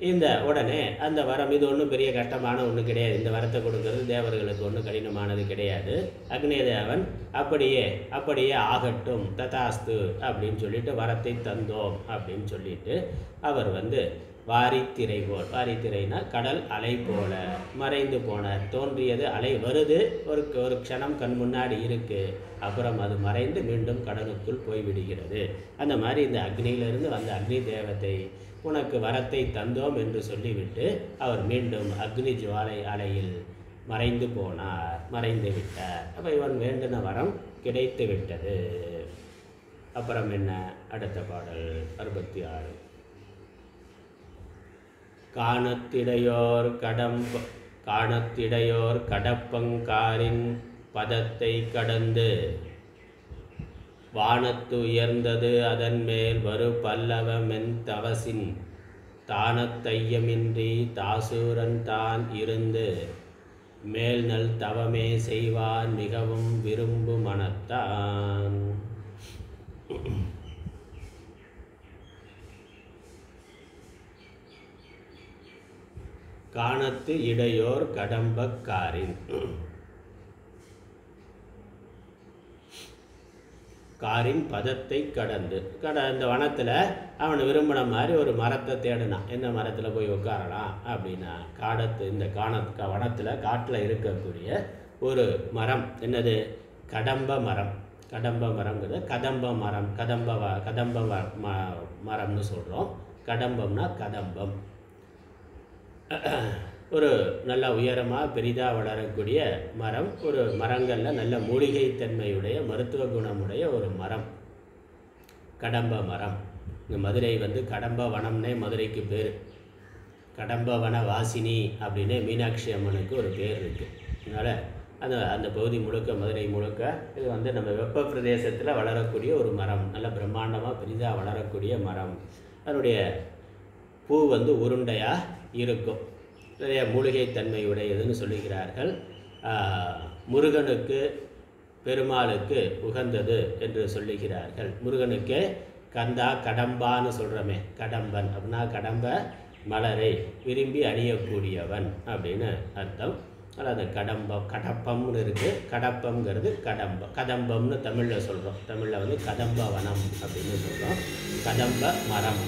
இந்த உடனே அந்த வரம் இது ஒன்றும் பெரிய கஷ்டமான ஒன்றும் கிடையாது இந்த வரத்தை கொடுக்கறது தேவர்களுக்கு ஒன்றும் கடினமானது கிடையாது அக்னிதேவன் அப்படியே அப்படியே ஆகட்டும் ததாஸ்து அப்படின்னு சொல்லிட்டு வரத்தை தந்தோம் அப்படின்னு சொல்லிட்டு அவர் வந்து வாரித்திரை போல் வாரித்திரைனா கடல் அலை போல மறைந்து போனார் தோன்றியது அலை வருது ஒரு ஒரு க்ஷணம் கண் முன்னாடி இருக்கு அப்புறம் அது மறைந்து மீண்டும் கடலுக்குள் போய்விடுகிறது அந்த மாதிரி இந்த அக்னியிலிருந்து வந்த அக்னி தேவத்தை உனக்கு வரத்தை தந்தோம் என்று சொல்லிவிட்டு அவர் மீண்டும் அக்னி ஜுவாலை அலையில் மறைந்து போனார் மறைந்து விட்டார் அப்போ இவன் வேண்டின வரம் கிடைத்து விட்டது அப்புறம் என்ன அடுத்த பாடல் அறுபத்தி ஆறு காணத்திடையோர் கடம்ப காணத்திடையோர் கடப்பங்காரின் பதத்தை கடந்து வானத்து உயர்ந்தது அதன் மேல் வரு பல்லவமென் தவசின் தானத்தையமின்றி தாசூரன் தான் இருந்து மேல் நல் தவமே செய்வான் மிகவும் விரும்பு மனத்தான் காணத்து இடையோர் கடம்பக்காரின் காரின் பதத்தை கடந்து கட இந்த வனத்தில் அவன் விரும்பின மாதிரி ஒரு மரத்தை தேடினான் எந்த மரத்தில் போய் உட்காரலாம் அப்படின்னா காடத்து இந்த காண க- வனத்தில் காட்டில் இருக்கக்கூடிய ஒரு மரம் என்னது கடம்ப மரம் கடம்ப மரங்கிறது கதம்ப மரம் கதம்ப வ- கதம்ப வ- ம- மரம்னு சொல்கிறோம் கடம்பம்னா கதம்பம் ஒரு நல்ல உயரமாக பெரிதாக வளரக்கூடிய மரம் ஒரு மரங்களில் நல்ல மூலிகை தன்மையுடைய மருத்துவ குணமுடைய ஒரு மரம் கடம்ப மரம் இந்த மதுரை வந்து கடம்ப வனம்னே மதுரைக்கு பேர் கடம்ப வன வாசினி அப்படின்னு மீனாட்சி அம்மனுக்கு ஒரு பேர் இருக்குது அதனால் அந்த அந்த பகுதி முழுக்க மதுரை முழுக்க இது வந்து நம்ம வெப்ப பிரதேசத்தில் வளரக்கூடிய ஒரு மரம் நல்ல பிரம்மாண்டமாக பெரிதாக வளரக்கூடிய மரம் அதனுடைய பூ வந்து உருண்டையாக இருக்கும் நிறைய மூலிகை தன்மை உடையதுன்னு சொல்லுகிறார்கள் ஆஹ், முருகனுக்கு பெருமாளுக்கு உகந்தது என்று சொல்லுகிறார்கள் முருகனுக்கு கந்தா கடம்பான்னு சொல்கிறோமே கடம்பன் அப்படின்னா கடம்ப மலரை விரும்பி அணியக்கூடியவன் அப்படின்னு அர்த்தம் அதனால் அது கடம்பம் கடப்பம்னு இருக்குது கடப்பம்ங்கிறது கடம்பம் கதம்பம்னு தமிழில் சொல்கிறோம் தமிழில் வந்து கதம்ப வனம் அப்படின்னு சொல்கிறோம் கதம்ப மரம்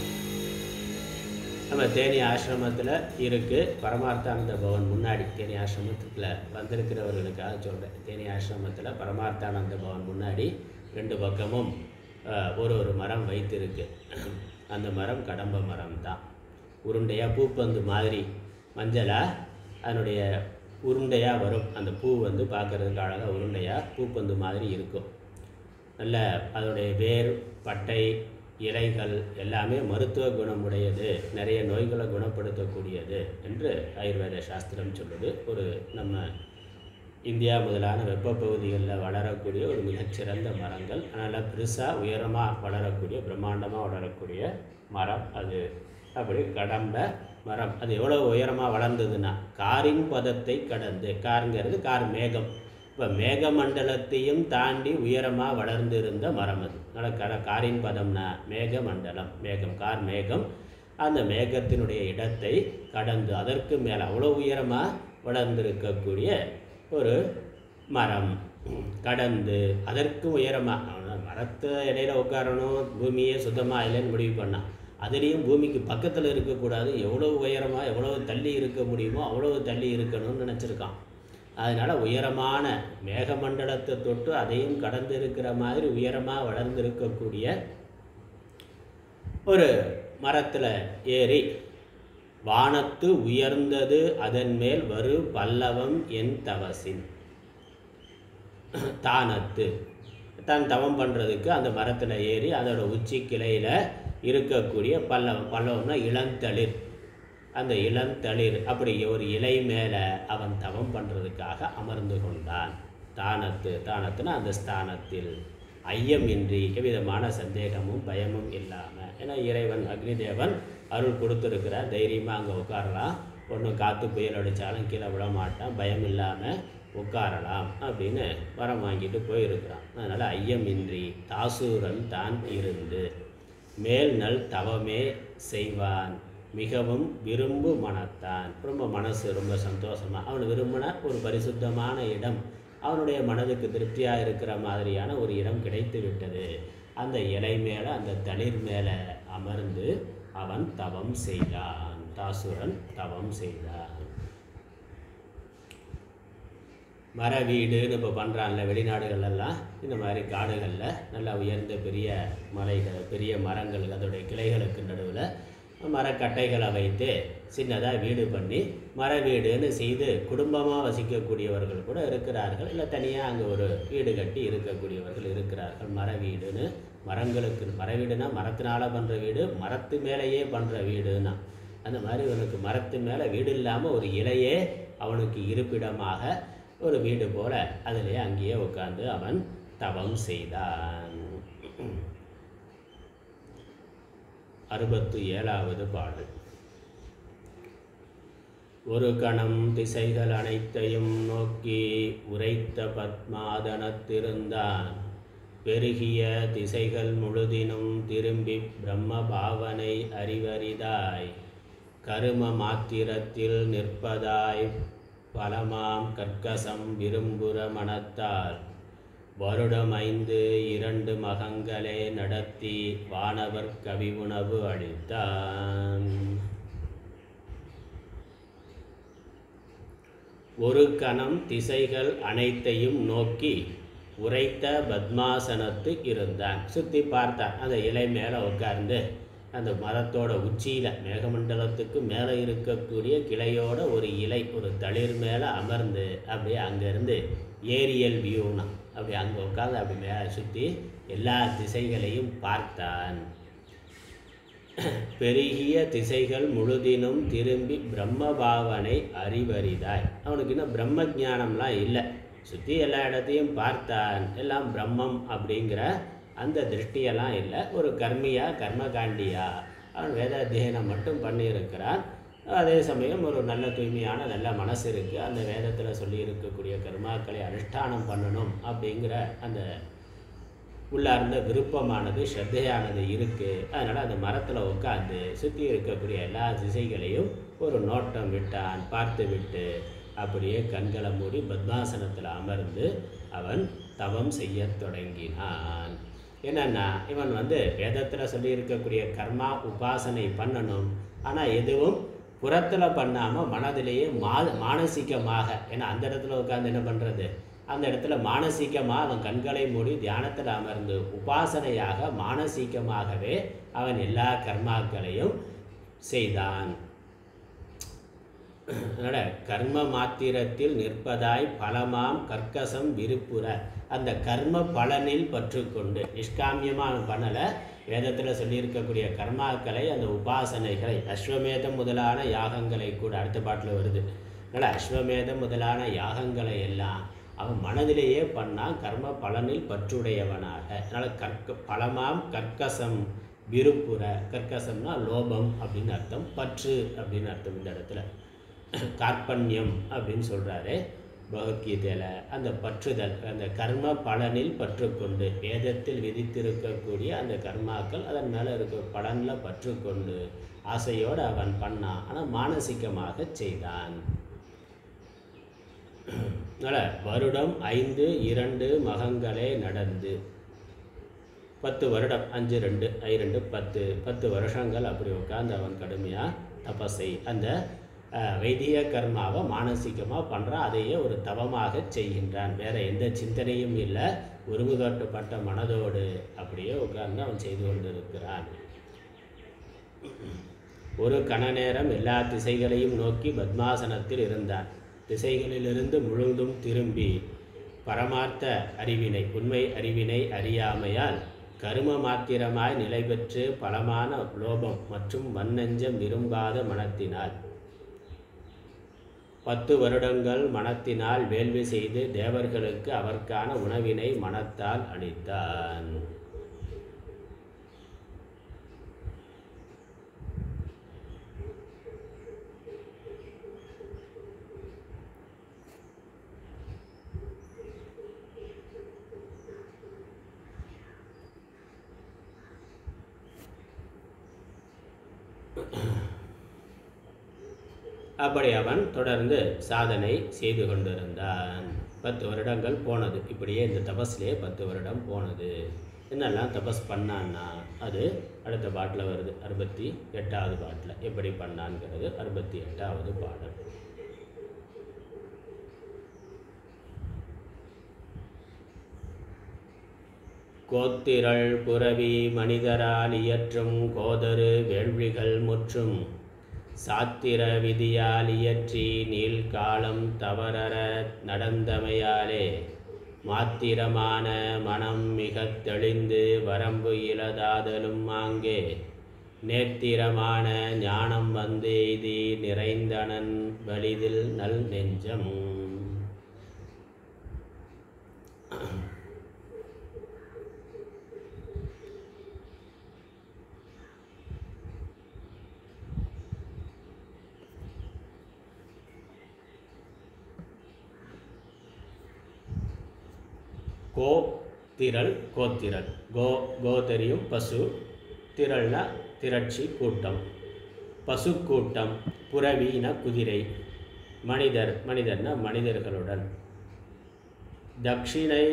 நம்ம தேனி ஆசிரமத்தில் இருக்குது பரமார்த்தானந்த பவன் முன்னாடி தேனி ஆசிரமத்தில் வந்திருக்கிறவர்களுக்காக சொல்கிறேன் தேனி ஆசிரமத்தில் பரமார்த்தானந்த பவன் முன்னாடி ரெண்டு பக்கமும் அஹ், ஒரு ஒரு மரம் வைத்திருக்கு அந்த மரம் கடம்ப மரம் தான் உருண்டையாக பூப்பந்து மாதிரி மஞ்சளாக அதனுடைய உருண்டையாக வரும் அந்த பூ வந்து பார்க்கறதுக்கு அழகாக உருண்டையாக பூப்பந்து மாதிரி இருக்கும் நல்ல அதோடைய வேர் பட்டை இலைகள் எல்லாமே மருத்துவ குணமுடையது நிறைய நோய்களை குணப்படுத்தக்கூடியது என்று ஆயுர்வேத சாஸ்திரம் சொல்லுது ஒரு நம்ம இந்தியா முதலான வெப்ப பகுதிகளில் வளரக்கூடிய ஒரு மிகச்சிறந்த மரங்கள் அதனால் பெருசாக உயரமாக வளரக்கூடிய பிரம்மாண்டமாக வளரக்கூடிய மரம் அது அப்படி கடம்ப மரம் அது எவ்வளோ உயரமாக வளர்ந்ததுன்னா காரின் பதத்தை கடந்து காருங்கிறது கார் மேகம் இப்போ மேகமண்டலத்தையும் தாண்டி உயரமாக வளர்ந்திருந்த மரம் அது அதனால் கட காரின் பதம்னா மேகமண்டலம் மேகம் கார் மேகம் அந்த மேகத்தினுடைய இடத்தை கடந்து அதற்கு மேலே அவ்வளோ உயரமாக வளர்ந்திருக்கக்கூடிய ஒரு மரம் கடந்து அதற்கு உயரமாக மரத்து இடையில உட்காரணும் பூமியே சுத்தமாக இல்லைன்னு முடிவு பண்ணான் அதுலேயும் பூமிக்கு பக்கத்தில் இருக்கக்கூடாது எவ்வளோ உயரமாக எவ்வளோ தள்ளி இருக்க முடியுமோ அவ்வளோ தள்ளி இருக்கணும்னு நினச்சிருக்கான் அதனால் உயரமான மேகமண்டலத்தை தொட்டு அதையும் கடந்து இருக்கிற மாதிரி உயரமாக வளர்ந்திருக்கக்கூடிய ஒரு மரத்தில் ஏறி வானத்து உயர்ந்தது அதன் மேல் வரு பல்லவம் என் தவசின் தானத்து தான் தவம் பண்ணுறதுக்கு அந்த மரத்தில் ஏறி அதோட உச்சி கிளையில் இருக்கக்கூடிய பல்லவம் பல்லவம்னா இளந்தளிர் அந்த இளந்தளிர் அப்படி ஒரு இலை மேலே அவன் தவம் பண்ணுறதுக்காக அமர்ந்து கொண்டான் தானத்து தானத்துனா அந்த ஸ்தானத்தில் ஐயமின்றி எவ்விதமான சந்தேகமும் பயமும் இல்லாமல் ஏன்னா இறைவன் அக்னிதேவன் அருள் கொடுத்துருக்கிறார் தைரியமாக அங்கே உட்காரலாம் ஒன்றும் காற்று புயல் அடித்தாலும் கீழே விட மாட்டான் பயம் இல்லாமல் உட்காரலாம் அப்படின்னு வரம் வாங்கிட்டு போயிருக்கிறான் அதனால் ஐயமின்றி தாசூரன் தான் இருந்து மேல் நல் தவமே செய்வான் மிகவும் விரும்பு மனத்தான் ரொம்ப மனசு ரொம்ப சந்தோஷமாக அவன் விரும்பின ஒரு பரிசுத்தமான இடம் அவனுடைய மனதுக்கு திருப்தியாக இருக்கிற மாதிரியான ஒரு இடம் கிடைத்து விட்டது அந்த இலை மேலே அந்த தளிர் மேலே அமர்ந்து அவன் தவம் செய்தான் தாசுரன் தவம் செய்தான் மர வீடுன்னு இப்போ பண்ணுறான்ல வெளிநாடுகள்லாம் இந்த மாதிரி காடுகளில் நல்லா உயர்ந்த பெரிய மலைகள் பெரிய மரங்கள் அதோடைய கிளைகளுக்கு நடுவில் மரக்கட்டைகளை வைத்து சின்னதாக வீடு பண்ணி மர வீடுன்னு செய்து குடும்பமாக வசிக்கக்கூடியவர்கள் கூட இருக்கிறார்கள் இல்லை தனியாக அங்கே ஒரு வீடு கட்டி இருக்கக்கூடியவர்கள் இருக்கிறார்கள் மர வீடுன்னு மரங்களுக்கு மர வீடுனா மரத்தினால பண்ணுற வீடு மரத்து மேலேயே பண்ணுற வீடுன்னா அந்த மாதிரி இவனுக்கு மரத்து மேலே வீடு இல்லாமல் ஒரு இலையே அவனுக்கு இருப்பிடமாக ஒரு வீடு போல அதிலே அங்கேயே உட்கார்ந்து அவன் தவம் செய்தான் அறுபத்து ஏழாவது பாடல் ஒரு கணம் திசைகள் அனைத்தையும் நோக்கி உரைத்த பத்மாதனத்திருந்தான் பெருகிய திசைகள் முழுதினும் திரும்பி பிரம்ம பாவனை அறிவரிதாய் கரும மாத்திரத்தில் நிற்பதாய் பலமாம் கற்கசம் விரும்புற மனத்தால் வருடம் ஐந்து இரண்டு மகங்களே நடத்தி வானவர் கவி உணவு அளித்தான் ஒரு கணம் திசைகள் அனைத்தையும் நோக்கி உரைத்த பத்மாசனத்து இருந்தான் சுற்றி பார்த்தான் அந்த இலை மேலே உட்கார்ந்து அந்த மரத்தோட உச்சியில் மேகமண்டலத்துக்கு மேலே இருக்கக்கூடிய கிளையோட ஒரு இலை ஒரு தளிர் மேலே அமர்ந்து அப்படியே அங்கேருந்து ஏரியல் வியூனா அப்படி அங்கே உட்காந்து அப்படி மேலே சுற்றி எல்லா திசைகளையும் பார்த்தான் பெருகிய திசைகள் முழுதினும் திரும்பி பிரம்ம பாவனை அறிவறிதாய் அவனுக்கு இன்னும் பிரம்ம ஞானம்லாம் இல்லை சுற்றி எல்லா இடத்தையும் பார்த்தான் எல்லாம் பிரம்மம் அப்படிங்கிற அந்த திருஷ்டியெல்லாம் இல்லை ஒரு கர்மியா கர்மகாண்டியா அவன் வேத அத்தியனம் மட்டும் பண்ணியிருக்கிறான் அதே சமயம் ஒரு நல்ல தூய்மையான நல்ல மனசு இருக்குது அந்த வேதத்தில் சொல்லி இருக்கக்கூடிய கர்மாக்களை அனுஷ்டானம் பண்ணணும் அப்படிங்கிற அந்த உள்ளார்ந்த விருப்பமானது ஸ்ரத்தையானது இருக்குது அதனால் அந்த மரத்தில் உட்காந்து சுற்றி இருக்கக்கூடிய எல்லா திசைகளையும் ஒரு நோட்டம் விட்டான் பார்த்து விட்டு அப்படியே கண்களை மூடி பத்மாசனத்தில் அமர்ந்து அவன் தவம் செய்யத் தொடங்கினான் என்னன்னா இவன் வந்து வேதத்தில் சொல்லி இருக்கக்கூடிய கர்மா உபாசனை பண்ணணும் ஆனால் எதுவும் புறத்தில் பண்ணாமல் மனதிலேயே மா மானசீகமாக ஏன்னா அந்த இடத்துல உட்காந்து என்ன பண்ணுறது அந்த இடத்துல மானசீகமாக அவன் கண்களை மூடி தியானத்தில் அமர்ந்து உபாசனையாக மானசீகமாகவே அவன் எல்லா கர்மாக்களையும் செய்தான் அதனால் கர்ம மாத்திரத்தில் நிற்பதாய் பலமாம் கர்க்கசம் விருப்புற அந்த கர்ம பலனில் பற்றுக்கொண்டு நிஷ்காமியமாக அவன் பண்ணலை வேதத்தில் சொல்லியிருக்கக்கூடிய கர்மாக்களை அந்த உபாசனைகளை அஸ்வமேதம் முதலான யாகங்களை கூட அடுத்த பாட்டில் வருது அதனால் அஸ்வமேதம் முதலான யாகங்களை எல்லாம் அவன் மனதிலேயே பண்ணான் கர்ம பலனில் பற்றுடையவனாக அதனால் கற்க பலமாம் கற்கசம் விருப்புற கற்கசம்னா லோபம் அப்படின்னு அர்த்தம் பற்று அப்படின்னு அர்த்தம் இந்த இடத்துல கார்பண்யம் அப்படின்னு சொல்கிறாரு பகவத்கீதையில் அந்த பற்றுதல் அந்த கர்ம பலனில் பற்றுக்கொண்டு வேதத்தில் விதித்திருக்கக்கூடிய அந்த கர்மாக்கள் அதன் மேலே இருக்க பலனில் பற்றுக்கொண்டு ஆசையோடு அவன் பண்ணான் ஆனால் மானசீகமாக செய்தான் அதனால் வருடம் ஐந்து இரண்டு மகங்களே நடந்து பத்து வருடம் அஞ்சு ரெண்டு ஐ ரெண்டு பத்து பத்து வருஷங்கள் அப்படி உட்காந்து அவன் கடுமையாக தபஸை அந்த அஹ், வைதிக கர்மாவை மானசீகமாக பண்ணுறான் அதையே ஒரு தவமாக செய்கின்றான் வேற எந்த சிந்தனையும் இல்லை ஒருமுகட்டப்பட்ட மனதோடு அப்படியே உட்கார்ந்து அவன் செய்து கொண்டிருக்கிறான் ஒரு கண நேரம் எல்லா திசைகளையும் நோக்கி பத்மாசனத்தில் இருந்தான் திசைகளிலிருந்து முழுவதும் திரும்பி பரமார்த்த அறிவினை உண்மை அறிவினை அறியாமையால் கரும மாத்திரமாய் நிலை பெற்று பலமான லோபம் மற்றும் மண்ணெஞ்சம் விரும்பாத மனத்தினால் பத்து வருடங்கள் மனத்தினால் வேள்வி செய்து தேவர்களுக்கு அவர்க்கான உணவினை மனத்தால் அளித்தான் அப்படி அவன் தொடர்ந்து சாதனை செய்து கொண்டிருந்தான் பத்து வருடங்கள் போனது இப்படியே இந்த தபஸ்லேயே பத்து வருடம் போனது என்னெல்லாம் தபஸ் பண்ணான்னா அது அடுத்த பாட்டில் வருது அறுபத்தி எட்டாவது பாட்டில் எப்படி பண்ணான்ங்கிறது அறுபத்தி எட்டாவது பாடல் கோத்திரள் புரவி மனிதரால் இயற்றும் கோதரு வேள்விகள் முற்றும் சாத்திர விதியால் இயற்றி நீள்காலம் தவறற நடந்தமையாலே மாத்திரமான மனம் மிகத் தெளிந்து வரம்பு இலதாதலும் ஆங்கே நேத்திரமான ஞானம் வந்து எய்தி நிறைந்தனன் வலிதில் நல் நெஞ்சம் கோ திரள் கோத்திரள் கோ கோ தெரியும் பசு திரள்னா திரட்சி கூட்டம் பசு கூட்டம் புறவீன குதிரை மனிதர் மனிதர்னா மனிதர்களுடன் தட்சிணை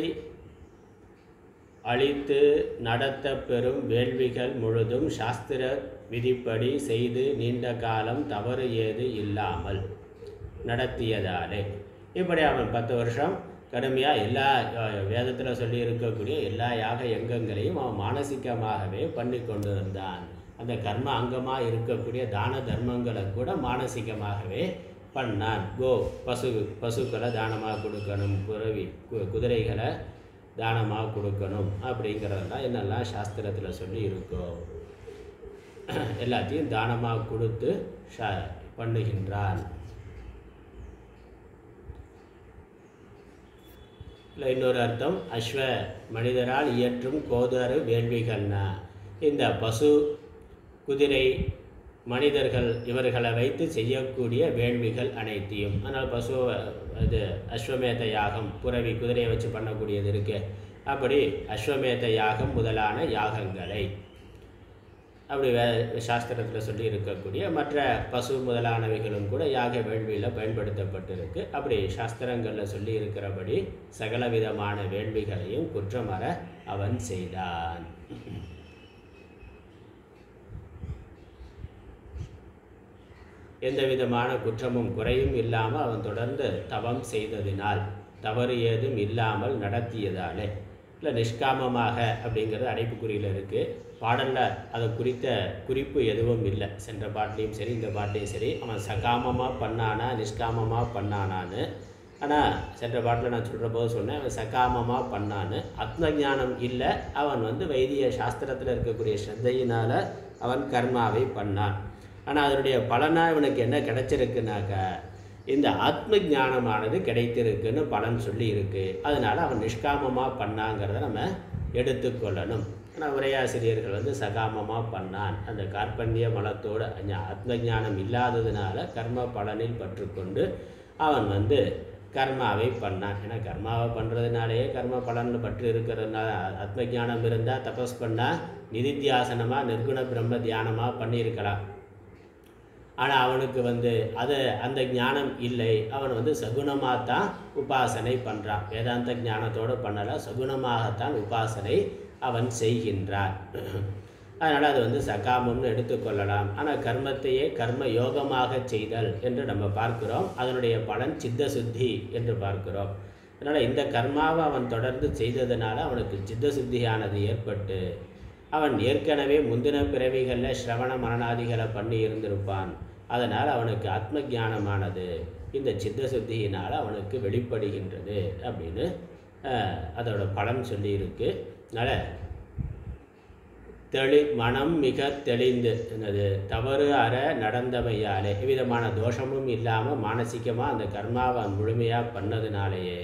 அளித்து நடத்த பெறும் வேள்விகள் முழுதும் சாஸ்திர விதிப்படி செய்து நீண்ட காலம் தவறு ஏது இல்லாமல் நடத்தியதாலே இப்படி அவன் பத்து வருஷம் கடுமையாக எல்லா வேதத்தில் சொல்லி இருக்கக்கூடிய எல்லா யாக யங்கங்களையும் அவன் மானசிகமாகவே பண்ணி கொண்டிருந்தான் அந்த கர்ம அங்கமாக இருக்கக்கூடிய தான தர்மங்களை கூட மானசிகமாகவே பண்ணான் கோ பசு பசுக்களை தானமாக கொடுக்கணும் குறவி கு- குதிரைகளை தானமாக கொடுக்கணும் அப்படிங்கிறதெல்லாம் என்னெல்லாம் சாஸ்திரத்தில் சொல்லி இருக்கோ எல்லாத்தையும் தானமாக கொடுத்து ஷ பண்ணுகின்றான் இல்லை இன்னொரு அர்த்தம் அஸ்வ மனிதரால் இயற்றும் கோதாறு வேள்விகள்னா இந்த பசு குதிரை மனிதர்கள் இவர்களை வைத்து செய்யக்கூடிய வேள்விகள் அனைத்தையும் ஆனால் பசு இது அஸ்வமேத யாகம் புறவி குதிரையை வச்சு பண்ணக்கூடியது இருக்கு அப்படி அஸ்வமேத யாகம் முதலான யாகங்களை அப்படி வே சாஸ்திரத்தில் சொல்லி இருக்கக்கூடிய மற்ற பசு முதலானவைகளும் கூட யாக வேள்வியில் பயன்படுத்தப்பட்டிருக்கு அப்படி சாஸ்திரங்களில் சொல்லி இருக்கிறபடி சகல விதமான வேள்விகளையும் குற்றமற அவன் செய்தான் எந்த விதமான குற்றமும் குறையும் இல்லாமல் அவன் தொடர்ந்து தவம் செய்ததினால் தவறு ஏதும் இல்லாமல் நடத்தியதாலே இல்லை நிஷ்காமமாக அப்படிங்கிறது அடைப்புக்குறியில் இருக்குது பாடலில் அதை குறித்த குறிப்பு எதுவும் இல்லை சென்ற பாட்டிலையும் சரி இந்த பாட்டிலையும் சரி அவன் சகாமமாக பண்ணானா நிஷ்காமமாக பண்ணானான்னு ஆனால் சென்ற பாட்டில் நான் சொல்கிற போது சொன்னேன் அவன் சகாமமாக பண்ணான்னு ஆத்ம ஞானம் இல்லை அவன் வந்து வைத்திய சாஸ்திரத்தில் இருக்கக்கூடிய ஸ்ரத்தையினால் அவன் கர்மாவை பண்ணான் ஆனால் அதனுடைய பலனாக இவனுக்கு என்ன கிடைச்சிருக்குனாக்கா இந்த ஆத்ம ஞானமானது கிடைத்திருக்குன்னு பலன் சொல்லி இருக்கு அதனால் அவன் நிஷ்காமமாக பண்ணாங்கிறத நம்ம எடுத்துக்கொள்ளணும் ஆனால் உரையாசிரியர்கள் வந்து சகாமமாக பண்ணான் அந்த கார்பண்ய மலத்தோடு ஞா- ஆத்ம ஞானம் இல்லாததுனால கர்ம பலனில் பற்றுக்கொண்டு அவன் வந்து கர்மாவை பண்ணான் ஏன்னா கர்மாவை பண்ணுறதுனாலேயே கர்ம பலன் பற்று இருக்கிறதுனால ஆத்ம ஞானம் இருந்தால் தபஸ் பண்ணால் நிதித்தியாசனமாக நிர்குண பிரம்ம தியானமாக பண்ணியிருக்கலாம் ஆனால் அவனுக்கு வந்து அது அந்த ஞானம் இல்லை அவன் வந்து சகுனமாக தான் உபாசனை பண்ணுறான் வேதாந்த ஞானத்தோடு பண்ணலை சகுனமாகத்தான் உபாசனை அவன் செய்கின்றான் அதனால் அது வந்து சகாமம்னு எடுத்துக்கொள்ளலாம் ஆனால் கர்மத்தையே கர்ம யோகமாக செய்தல் என்று நம்ம பார்க்கிறோம் அதனுடைய பலன் சித்த சுத்தி என்று பார்க்கிறோம் அதனால் இந்த கர்மாவை அவன் தொடர்ந்து செய்ததுனால அவனுக்கு சித்த சுத்தியானது ஏற்பட்டு அவன் ஏற்கனவே முந்தின பிறவிகளில் சிரவண மரணாதிகளை பண்ணி இருந்திருப்பான் அதனால் அவனுக்கு ஆத்ம ஞானமானது இந்த சித்த சுத்தியினால் அவனுக்கு வெளிப்படுகின்றது அப்படின்னு அஹ், அதோட பலன் சொல்லியிருக்கு அதனால் தெளி மனம் மிக தெளிந்து என்னது தவறு அற நடந்தமையாலே எவ்விதமான தோஷமும் இல்லாமல் மானசீகமாக அந்த கர்மாவை அவன் முழுமையாக பண்ணதுனாலேயே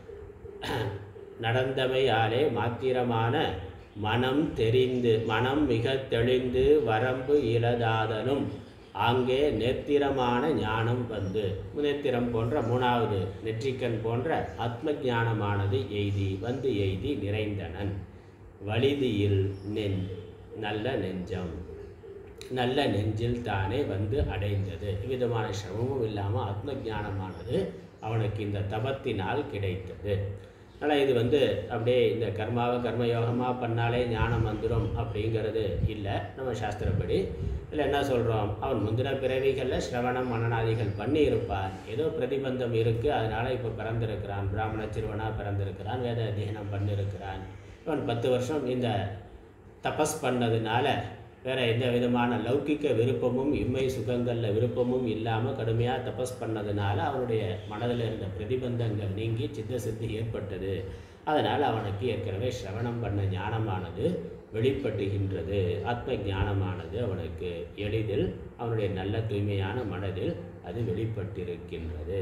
நடந்தமையாலே மாத்திரமான மனம் தெரிந்து மனம் மிக தெளிந்து வரம்பு இலதாதலும் ஆங்கே நேத்திரமான ஞானம் வந்து நேத்திரம் போன்ற மூணாவது நெற்றிக்கண் போன்ற ஆத்ம ஞானமானது எய்தி வந்து எய்தி நிறைந்தனன் வலிதியில் நென் நல்ல நெஞ்சம் நல்ல நெஞ்சில் தானே வந்து அடைந்தது விதமான சிரமமும் இல்லாமல் ஆத்ம ஞானமானது அவனுக்கு இந்த தபத்தினால் கிடைத்தது அதனால் இது வந்து அப்படியே இந்த கர்மாவை கர்மயோகமாக பண்ணாலே ஞானம் வந்துடும் அப்படிங்கிறது இல்லை நம்ம சாஸ்திரப்படி இதில் என்ன சொல்கிறோம் அவன் முந்தின பிறவிகளில் சிரவணம் மனநாதிகள் பண்ணி இருப்பான் ஏதோ பிரதிபந்தம் இருக்குது அதனால் இப்போ பிறந்திருக்கிறான் பிராமண சிறுவனாக பிறந்திருக்கிறான் வேத அத்தியனம் பண்ணிருக்கிறான் இவன் பத்து வருஷம் இந்த தபஸ் பண்ணதுனால வேற எந்த விதமான லௌகிக்க விருப்பமும் இம்மை சுகங்களில் விருப்பமும் இல்லாமல் கடுமையாக தபஸ் பண்ணதுனால அவனுடைய மனதில் இருந்த பிரதிபந்தங்கள் நீங்கி சித்த சித்தி ஏற்பட்டது அதனால் அவனுக்கு ஏற்கனவே சிரவணம் பண்ண ஞானமானது வெளிப்பட்டுகின்றது ஆத்ம ஞானமானது அவனுக்கு எளிதில் அவனுடைய நல்ல தூய்மையான மனதில் அது வெளிப்பட்டிருக்கின்றது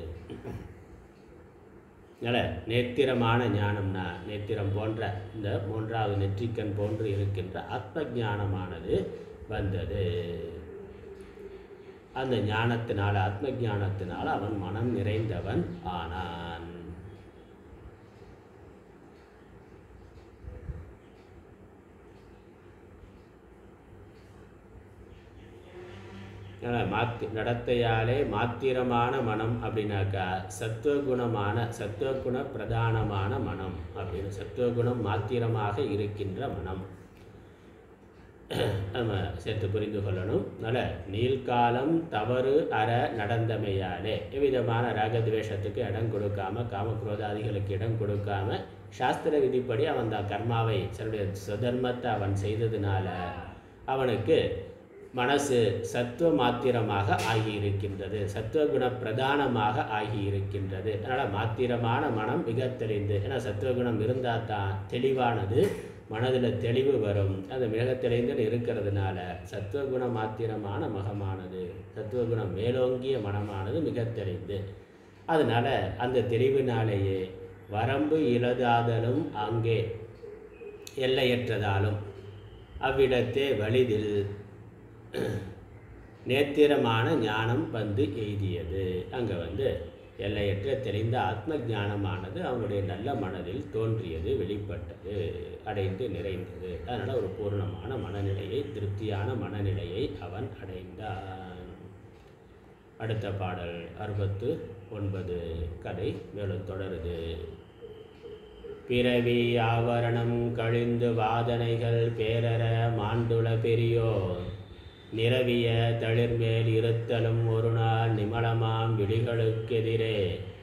அதனால் நேத்திரமான ஞானம்னா நேத்திரம் போன்ற இந்த மூன்றாவது நெற்றிக்கண் போன்று இருக்கின்ற ஆத்ம ஞானமானது வந்தது அந்த ஞானத்தினால் ஆத்ம ஞானத்தினால் அவன் மனம் நிறைந்தவன் ஆனான் அதனால் மாத்தி நடத்தையாலே மாத்திரமான மனம் அப்படின்னாக்கா சத்துவகுணமான சத்துவகுண பிரதானமான மனம் அப்படின்னு சத்துவகுணம் மாத்திரமாக இருக்கின்ற மனம் நம்ம சேர்த்து புரிந்து கொள்ளணும் அதனால் நீள்காலம் தவறு அற நடந்தமையாலே எவ்விதமான ராகத்வேஷத்துக்கு இடம் கொடுக்காம காமக்ரோதாதிகளுக்கு இடம் கொடுக்காம சாஸ்திர விதிப்படி அவன் தான் கர்மாவை தன்னுடைய சுதர்மத்தை அவன் செய்ததுனால அவனுக்கு மனசு சத்துவ மாத்திரமாக ஆகியிருக்கின்றது சத்துவகுண பிரதானமாக ஆகியிருக்கின்றது அதனால் மாத்திரமான மனம் மிக தெளிந்து ஏன்னா சத்துவகுணம் இருந்தால் தான் தெளிவானது மனதில் தெளிவு வரும் அது மிக தெளிந்து இருக்கிறதுனால சத்துவகுண மாத்திரமான மகமானது சத்துவகுணம் மேலோங்கிய மனமானது மிக தெளிந்து அதனால் அந்த தெளிவினாலேயே வரம்பு இலதாதலும் அங்கே எல்லையற்றதாலும் அவ்விடத்தே வலிதில் நேத்திரமான ஞானம் வந்து எய்தியது அங்கே வந்து எல்லையற்ற தெளிந்த ஆத்ம ஞானமானது அவனுடைய நல்ல மனதில் தோன்றியது வெளிப்பட்டது அடைந்து நிறைந்தது அதனால் ஒரு பூர்ணமான மனநிலையை திருப்தியான மனநிலையை அவன் அடைந்தான் அடுத்த பாடல் அறுபத்து ஒன்பது கதை மேலும் தொடருது பிறவி ஆவரணம் கழிந்து வாதனைகள் பேரற மாண்டுள பெரியோர் நிரவிய தளிர்மேல் இருத்தலும் ஒரு நாள் நிமலமாம் விழிகளுக்கெதிரே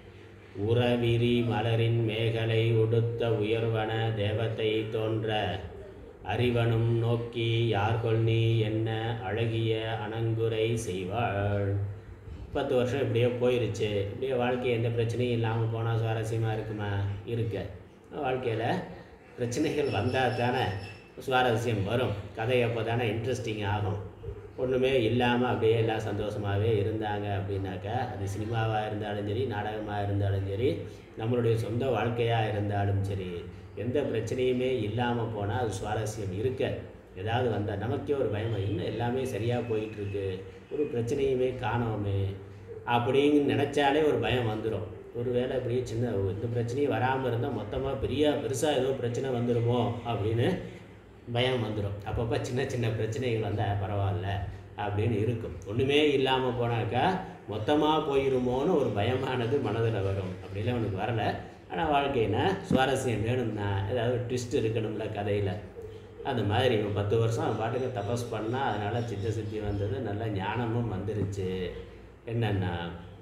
உறவிரி மலரின் மேகலை உடுத்த உயர்வன தேவத்தை தோன்ற அறிவனும் நோக்கி யார்கொள் நீ என்ன அழகிய அணங்குரை செய்வாள் பத்து வருஷம் இப்படியே போயிருச்சு இப்படியே வாழ்க்கை எந்த பிரச்சனையும் இல்லாமல் போனால் சுவாரஸ்யமாக இருக்குமா இருக்க வாழ்க்கையில் பிரச்சனைகள் வந்தால் தானே சுவாரஸ்யம் வரும் கதை அப்போ தானே இன்ட்ரெஸ்டிங் ஆகும் ஒன்றுமே இல்லாமல் அப்படியே எல்லாம் சந்தோஷமாகவே இருந்தாங்க அப்படின்னாக்கா அது சினிமாவாக இருந்தாலும் சரி நாடகமாக இருந்தாலும் சரி நம்மளுடைய சொந்த வாழ்க்கையாக இருந்தாலும் சரி எந்த பிரச்சனையுமே இல்லாமல் போனால் அது சுவாரஸ்யம் இருக்க ஏதாவது வந்தால் நமக்கே ஒரு பயம் இன்னும் எல்லாமே சரியாக போயிட்டுருக்கு ஒரு பிரச்சனையுமே காணோமே அப்படின்னு நினச்சாலே ஒரு பயம் வந்துடும் ஒருவேளை இப்படியே சின்ன எந்த பிரச்சனையும் வராமல் இருந்தால் மொத்தமாக பெரிய பெருசாக ஏதோ பிரச்சனை வந்துடுமோ அப்படின்னு பயம் வந்துடும் அப்பப்போ சின்ன சின்ன பிரச்சனைகள் வந்தால் பரவாயில்ல அப்படின்னு இருக்கும் ஒன்றுமே இல்லாமல் போனாக்கா மொத்தமாக போயிருமோன்னு ஒரு பயமானது மனதில் வரும் அப்படிலாம் அவனுக்கு வரலை ஆனால் வாழ்க்கைனா சுவாரஸ்யம் வேணும்னா ஏதாவது ட்விஸ்ட் இருக்கணும்ல கதையில் அந்த மாதிரி இவன் பத்து வருஷம் அவன் பாட்டுக்கு தபஸ் பண்ணால் அதனால் சித்த சித்தி வந்தது நல்ல ஞானமும் வந்துருச்சு என்னென்னா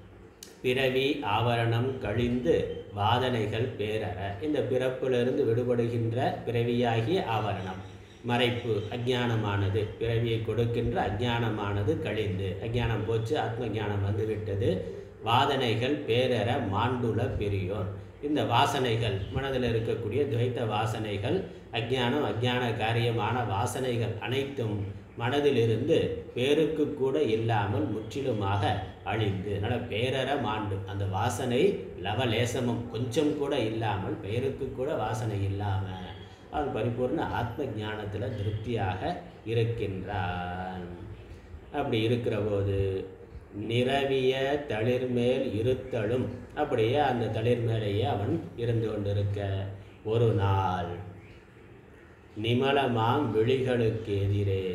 பிறவி ஆவரணம் கழிந்து வாதனைகள் பேரற இந்த பிறப்பிலிருந்து விடுபடுகின்ற பிறவியாகிய ஆவரணம் மறைப்பு அஜ்ஞானமானது பிறவியை கொடுக்கின்ற அஜ்ஞானமானது கழிந்து அஜ்ஞானம் போச்சு ஆத்ம ஞானம் வந்துவிட்டது வாதனைகள் பேரற மாண்டுல பெரியோர் இந்த வாசனைகள் மனதில் இருக்கக்கூடிய துவைத்த வாசனைகள் அஜ்ஞானம் அஜ்ஞான காரியமான வாசனைகள் அனைத்தும் மனதிலிருந்து பேருக்கு கூட இல்லாமல் முற்றிலுமாக அழிந்து அதனால் பேரற மாண்டு அந்த வாசனை லவலேசமும் கொஞ்சம் கூட இல்லாமல் பெயருக்கு கூட வாசனை இல்லாமல் அவன் பரிபூர்ண ஆத்ம ஞானத்தில் திருப்தியாக இருக்கின்றான் அப்படி இருக்கிற போது நிரவிய தளிர்மேல் இருத்தலும் அப்படியே அந்த தளிர் மேலேயே அவன் இருந்து கொண்டிருக்க ஒரு நாள் நிமலமாம் விழிகளுக்கு எதிரே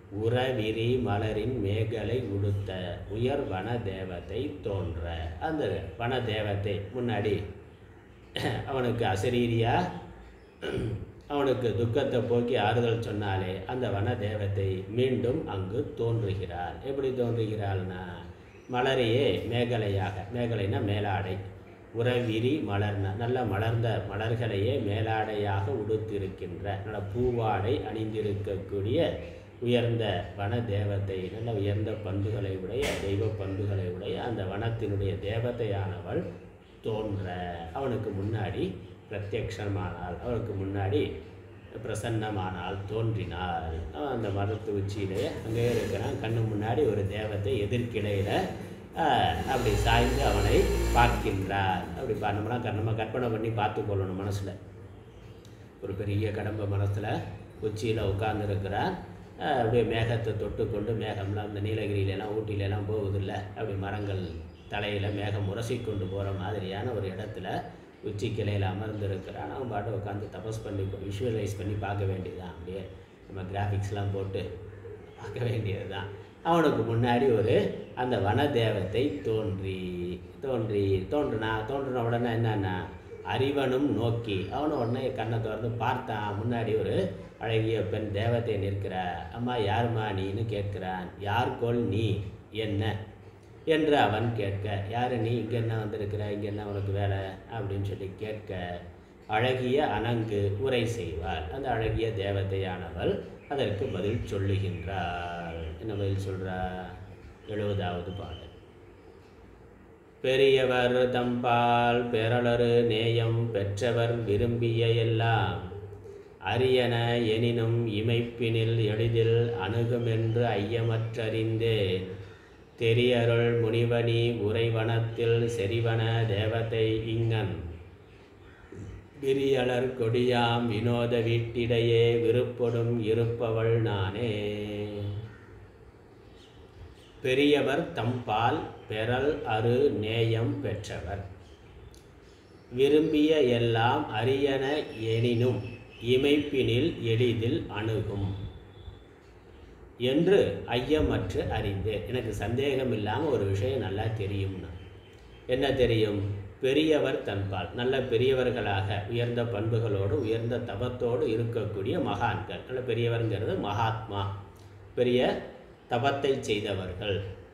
உறவிரி மலரின் மேகலை உடுத்த உயர் வன தேவதை தோன்ற அந்த வன தேவதை முன்னாடி அவனுக்கு அசரீரியா அவனுக்கு துக்கத்தை போக்கி ஆறுதல் சொன்னாலே அந்த வன தேவதை மீண்டும் அங்கு தோன்றுகிறாள் எப்படி தோன்றுகிறாள்னா மலரையே மேகலையாக மேகலைனா மேலாடை உறவிரி மலர்ன நல்ல மலர்ந்த மலர்களையே மேலாடையாக உடுத்திருக்கின்ற நல்ல பூவாடை அணிந்திருக்கக்கூடிய உயர்ந்த வன தேவதை நல்ல உயர்ந்த பண்புகளை உடைய தெய்வ பண்புகளை உடைய அந்த வனத்தினுடைய தேவதையானவள் தோன்ற அவனுக்கு முன்னாடி பிரத்யக்ஷமானாள் அவனுக்கு முன்னாடி பிரசன்னமானால் தோன்றினாள் அவன் அந்த மரத்து உச்சியிலே அங்கே இருக்கிறான் கண்ணு முன்னாடி ஒரு தேவதை எதிர்க்கிடையில் அப்படி சாய்ந்து அவனை பார்க்கின்றார் அப்படி பா நம்மளாம் க- நம்ம கற்பனை பண்ணி பார்த்து கொள்ளணும் மனசில் ஒரு பெரிய கடம்ப மரத்தில் உச்சியில் உட்கார்ந்துருக்கிறார் அப்படியே மேகத்தை தொட்டுக்கொண்டு மேகம்லாம் இந்த நீலகிரியிலலாம் ஊட்டியிலலாம் போகுதில்ல அப்படி மரங்கள் தலையில் மேகம் உரசி கொண்டு போகிற மாதிரியான ஒரு இடத்துல உச்சி கிளையில் அமர்ந்திருக்கிறான் அவன் பாட்டு உட்காந்து தபஸ் பண்ணி விஷுவலைஸ் பண்ணி பார்க்க வேண்டியதுதான் அப்படியே நம்ம கிராஃபிக்ஸ்லாம் போட்டு பார்க்க வேண்டியது தான் அவனுக்கு முன்னாடி ஒரு அந்த வன தேவத்தை தோன்றி தோன்றி தோன்றுனா தோன்றின உடனே என்னன்னா அறிவனும் நோக்கி அவனும் உடனே கண்ணை திறந்து பார்த்தான் முன்னாடி ஒரு அழகிய பெண் தேவதை நிற்கிற அம்மா யாரும்மா நீன்னு கேட்கிறான் யார்கோல் நீ என்ன என்று அவன் கேட்க யாரு நீ இங்கே என்ன வந்திருக்கிற இங்கே என்ன உனக்கு வேலை அப்படின்னு சொல்லி கேட்க அழகிய அணங்கு உரை செய்வாள் அந்த அழகிய தேவதையானவள் அதற்கு பதில் சொல்லுகின்றாள் என்ன பதில் சொல்றா எழுபதாவது பாடல் பெரியவர் தம்பால் பெறலரு நேயம் பெற்றவர் விரும்பிய எல்லாம் அரியன எனினும் இமைப்பினில் எளிதில் அணுகுமென்று ஐயமற்றறிந்தேன் தெரியருள் முனிவனி உறைவனத்தில் செறிவன தேவதை இங்கன் விரியலர் கொடியாம் வினோத வீட்டிடையே விருப்பொடும் இருப்பவள் நானே பெரியவர் தம்பால் பெறல் அரு நேயம் பெற்றவர் விரும்பிய எல்லாம் அரியன எனினும் இமைப்பினில் எளிதில் அணுகும் என்று ஐயமற்று அறிந்தேன் எனக்கு சந்தேகம் இல்லாமல் ஒரு விஷயம் நல்லா தெரியும்னா என்ன தெரியும் பெரியவர் தன்பால் நல்ல பெரியவர்களாக உயர்ந்த பண்புகளோடு உயர்ந்த தபத்தோடு இருக்கக்கூடிய மகான்கள் நல்ல பெரியவர்ங்கிறது மகாத்மா பெரிய தபத்தை செய்தவர்கள்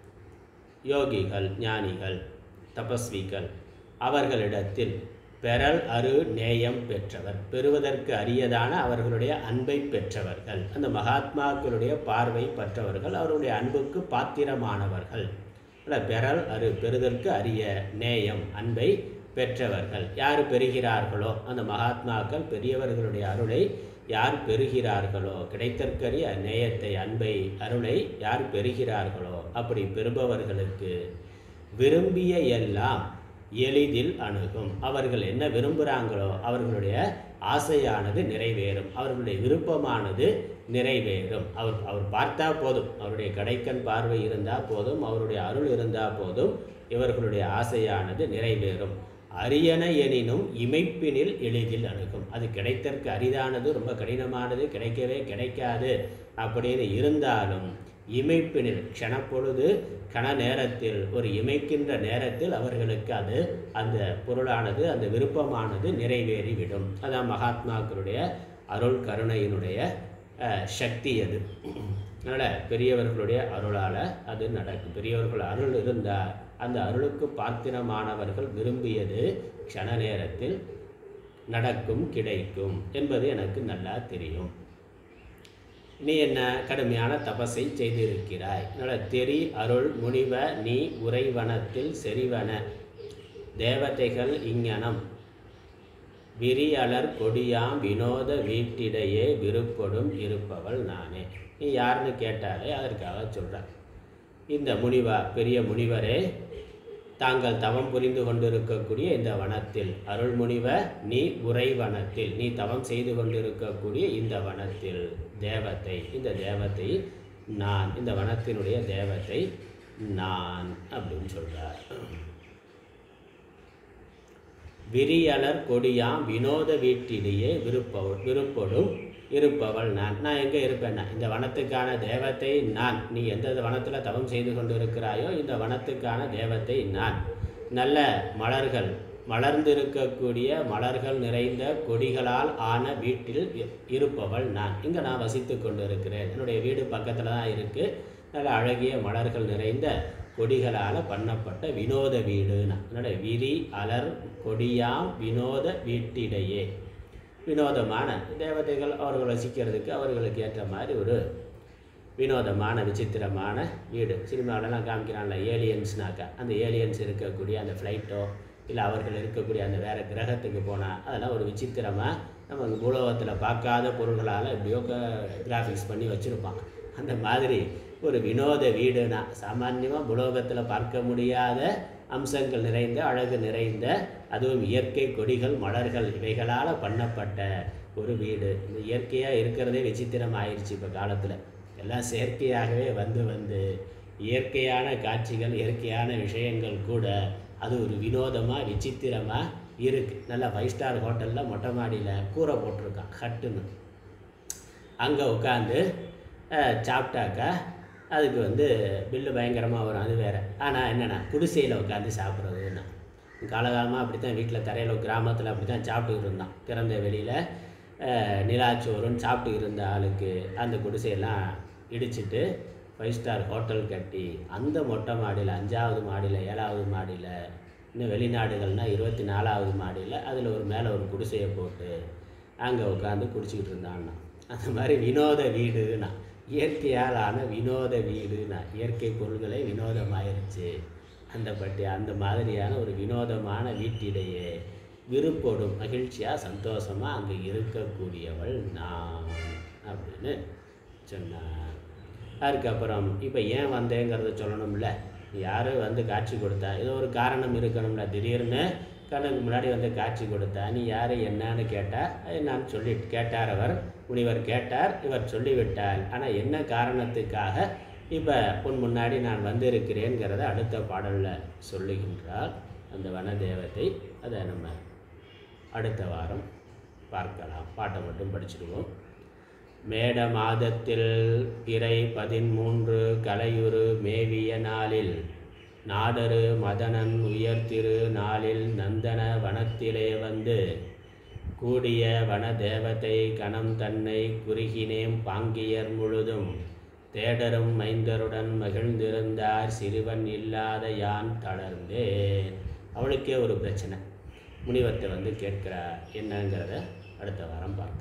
யோகிகள் ஞானிகள் தபஸ்விகள் அவர்களிடத்தில் பெறல் அரு நேயம் பெற்றவர் பெறுவதற்கு அரியதான அவர்களுடைய அன்பை பெற்றவர்கள் அந்த மகாத்மாக்களுடைய பார்வை பெற்றவர்கள் அவருடைய அன்புக்கு பாத்திரமானவர்கள் அல்ல பெறல் அரு பெறுதற்கு அரிய நேயம் அன்பை பெற்றவர்கள் யார் பெறுகிறார்களோ அந்த மகாத்மாக்கள் பெரியவர்களுடைய அருளை யார் பெறுகிறார்களோ கிடைத்தற்கரிய நேயத்தை அன்பை அருளை யார் பெறுகிறார்களோ அப்படி பெறுபவர்களுக்கு விரும்பிய எல்லாம் எளிதில் அணுகும் அவர்கள் என்ன விரும்புகிறாங்களோ அவர்களுடைய ஆசையானது நிறைவேறும் அவர்களுடைய விருப்பமானது நிறைவேறும் அவர் அவர் பார்த்தா போதும் அவருடைய கடைக்கண் பார்வை இருந்தால் போதும் அவருடைய அருள் இருந்தால் போதும் இவர்களுடைய ஆசையானது நிறைவேறும் அரியன எனினும் இமைப்பினில் எளிதில் அணுகும் அது கிடைத்தற்கு அரிதானது ரொம்ப கடினமானது கிடைக்கவே கிடைக்காது அப்படின்னு இருந்தாலும் இமைப்பினில் க்ஷணப்பொழுது கண நேரத்தில் ஒரு இமைக்கின்ற நேரத்தில் அவர்களுக்கு அது அந்த பொருளானது அந்த விருப்பமானது நிறைவேறிவிடும் அதான் மகாத்மாக்களுடைய அருள் கருணையினுடைய அஹ், சக்தி அது அதனால் பெரியவர்களுடைய அருளால் அது நடக்கும் பெரியவர்கள் அருள் இருந்தால் அந்த அருளுக்கு பாத்திரமானவர்கள் விரும்பியது க்ஷண நேரத்தில் நடக்கும் கிடைக்கும் என்பது எனக்கு நல்லா தெரியும் நீ என்ன கடுமையான தபஸை செய்திருக்கிறாய் அதனால் தெரி அருள் முனிவ நீ உறைவனத்தில் செறிவன தேவதைகள் இங்ஙனம் விரியலர் கொடியாம் வினோத வீட்டிடையே விருப்படும் இருப்பவள் நானே நீ யாருன்னு கேட்டாலே அதற்காக சொல்கிறார் இந்த முனிவா பெரிய முனிவரே தாங்கள் தவம் புரிந்து கொண்டிருக்கக்கூடிய இந்த வனத்தில் அருள்முனிவ நீ உறை வனத்தில் நீ தவம் செய்து கொண்டிருக்கக்கூடிய இந்த வனத்தில் தேவத்தை இந்த தேவத்தை நான் இந்த வனத்தினுடைய தேவத்தை நான் அப்படின்னு சொல்றார் விரியலர் கொடியாம் வினோத வீட்டிலேயே விருப்ப விருப்படும் இருப்பவள் நான் நான் எங்கே இருப்பேன்னா இந்த வனத்துக்கான தேவத்தை நான் நீ எந்த வனத்தில் தவம் செய்து கொண்டு இருக்கிறாயோ இந்த வனத்துக்கான தேவத்தை நான் நல்ல மலர்கள் மலர்ந்திருக்கக்கூடிய மலர்கள் நிறைந்த கொடிகளால் ஆன வீட்டில் இ- இருப்பவள் நான் இங்கே நான் வசித்து கொண்டு இருக்கிறேன் என்னுடைய வீடு பக்கத்தில் தான் இருக்குது நல்ல அழகிய மலர்கள் நிறைந்த கொடிகளால் பண்ணப்பட்ட வினோத வீடுனா என்னுடைய விரி அலர் கொடியாம் வினோத வீட்டிடையே வினோதமான தேவதைகள் அவர்கள் வசிக்கிறதுக்கு அவர்களுக்கு ஏற்ற மாதிரி ஒரு வினோதமான விசித்திரமான வீடு சினிமாவிலலாம் காமிக்கிறான்ல ஏலியன்ஸ்னாக்கா அந்த ஏலியன்ஸ் இருக்கக்கூடிய அந்த ஃப்ளைட்டோ இல்லை அவர்கள் இருக்கக்கூடிய அந்த வேறு கிரகத்துக்கு போனால் அதெல்லாம் ஒரு விசித்திரமாக நமக்கு பூலோகத்தில் பார்க்காத பொருள்களால் எப்படியோ கிராஃபிக்ஸ் பண்ணி வச்சுருப்பாங்க அந்த மாதிரி ஒரு வினோத வீடுனா சாமான்யமாக புலோகத்தில் பார்க்க முடியாத அம்சங்கள் நிறைந்த அழகு நிறைந்த அதுவும் இயற்கை கொடிகள் மலர்கள் இவைகளால் பண்ணப்பட்ட ஒரு வீடு இந்த இயற்கையாக இருக்கிறதே விசித்திரம் ஆயிடுச்சு இப்போ காலத்தில் எல்லாம் செயற்கையாகவே வந்து வந்து இயற்கையான காட்சிகள் இயற்கையான விஷயங்கள் கூட அது ஒரு வினோதமாக விசித்திரமாக இருக்குது நல்லா ஃபைவ் ஸ்டார் ஹோட்டலில் மொட்டை மாடியில் கூரை போட்டிருக்கான் ஹட்டுன்னு அங்கே உட்காந்து சாப்பிட்டாக்கா அதுக்கு வந்து பில்லு பயங்கரமாக வரும் அது வேறு ஆனால் என்னென்னா குடிசையில் உட்காந்து சாப்பிட்றதுன்னா காலகாலமாக அப்படி தான் வீட்டில் தரையில் கிராமத்தில் அப்படி தான் சாப்பிட்டுக்கிட்டு இருந்தான் திறந்த வெளியில் நிலாச்சோறுன்னு சாப்பிட்டு இருந்த ஆளுக்கு அந்த குடிசையெல்லாம் இடிச்சிட்டு ஃபைவ் ஸ்டார் ஹோட்டல் கட்டி அந்த மொட்டை மாடியில் அஞ்சாவது மாடியில் ஏழாவது மாடியில் இன்னும் வெளிநாடுகள்னால் இருபத்தி நாலாவது மாடியில் அதில் ஒரு மேலே ஒரு குடிசையை போட்டு அங்கே உட்காந்து குடிச்சிக்கிட்டு இருந்தான்னா அந்த மாதிரி வினோத வீடுனா இயற்கையால் ஆன வினோத வீடுனா இயற்கை பொருள்களே வினோதமாயிருச்சு அந்த பட்டி அந்த மாதிரியான ஒரு வினோதமான வீட்டிலேயே விருப்போடும் மகிழ்ச்சியாக சந்தோஷமாக அங்கே இருக்கக்கூடியவள் நான் அப்படின்னு சொன்னார் அதுக்கப்புறம் இப்போ ஏன் வந்தேங்கிறத சொல்லணும்ல யார் வந்து காட்சி கொடுத்தா ஏதோ ஒரு காரணம் இருக்கணும்ல திடீர்னு கண்ணுக்கு முன்னாடி வந்து காட்சி கொடுத்தா நீ யார் என்னன்னு கேட்டால் என்னன்னு சொல்லி கேட்டார் அவர் முனிவர் கேட்டார் இவர் சொல்லிவிட்டார் ஆனால் என்ன காரணத்துக்காக இப்போ உன் முன்னாடி நான் வந்திருக்கிறேங்கிறத அடுத்த பாடலில் சொல்லுகின்றார் அந்த வனதேவதை அதை நம்ம அடுத்த வாரம் பார்க்கலாம் பாட்டை மட்டும் படிச்சிடுவோம் மேட மாதத்தில் பிறை பதின்மூன்று கலையுறு மேவிய நாளில் நாடரு மதனன் உயர்திரு நாளில் நந்தன வனத்திலே வந்து கூடிய வனதேவதை கணம் தன்னை குறுகினேம் பாங்கியர் முழுதும் தேடரும் மைந்தருடன் மகிழ்ந்திருந்தார் சிறுவன் இல்லாத யான் தளர்ந்தேன் அவளுக்கே ஒரு பிரச்சனை முனிவத்தை வந்து கேட்கிறா என்னங்கிறத அடுத்த வாரம் பார்க்கலாம்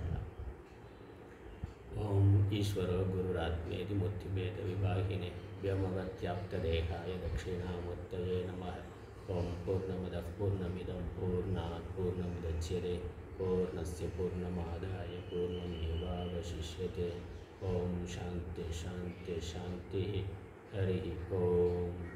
ஓம் ஈஸ்வரோ குருராத்மேதி முத்திபேத விபாகினே व्योमवत्याप्तदेहाय दक्षिणामूर्तये नमः ॐ पूर्णमदः पूर्णमिदं पूर्णात् पूर्णमुदच्यते पूर्णस्य पूर्णमादाय पूर्णमेवावशिष्यते ॐ शान्ति शान्ति शान्तिः हरिः ॐ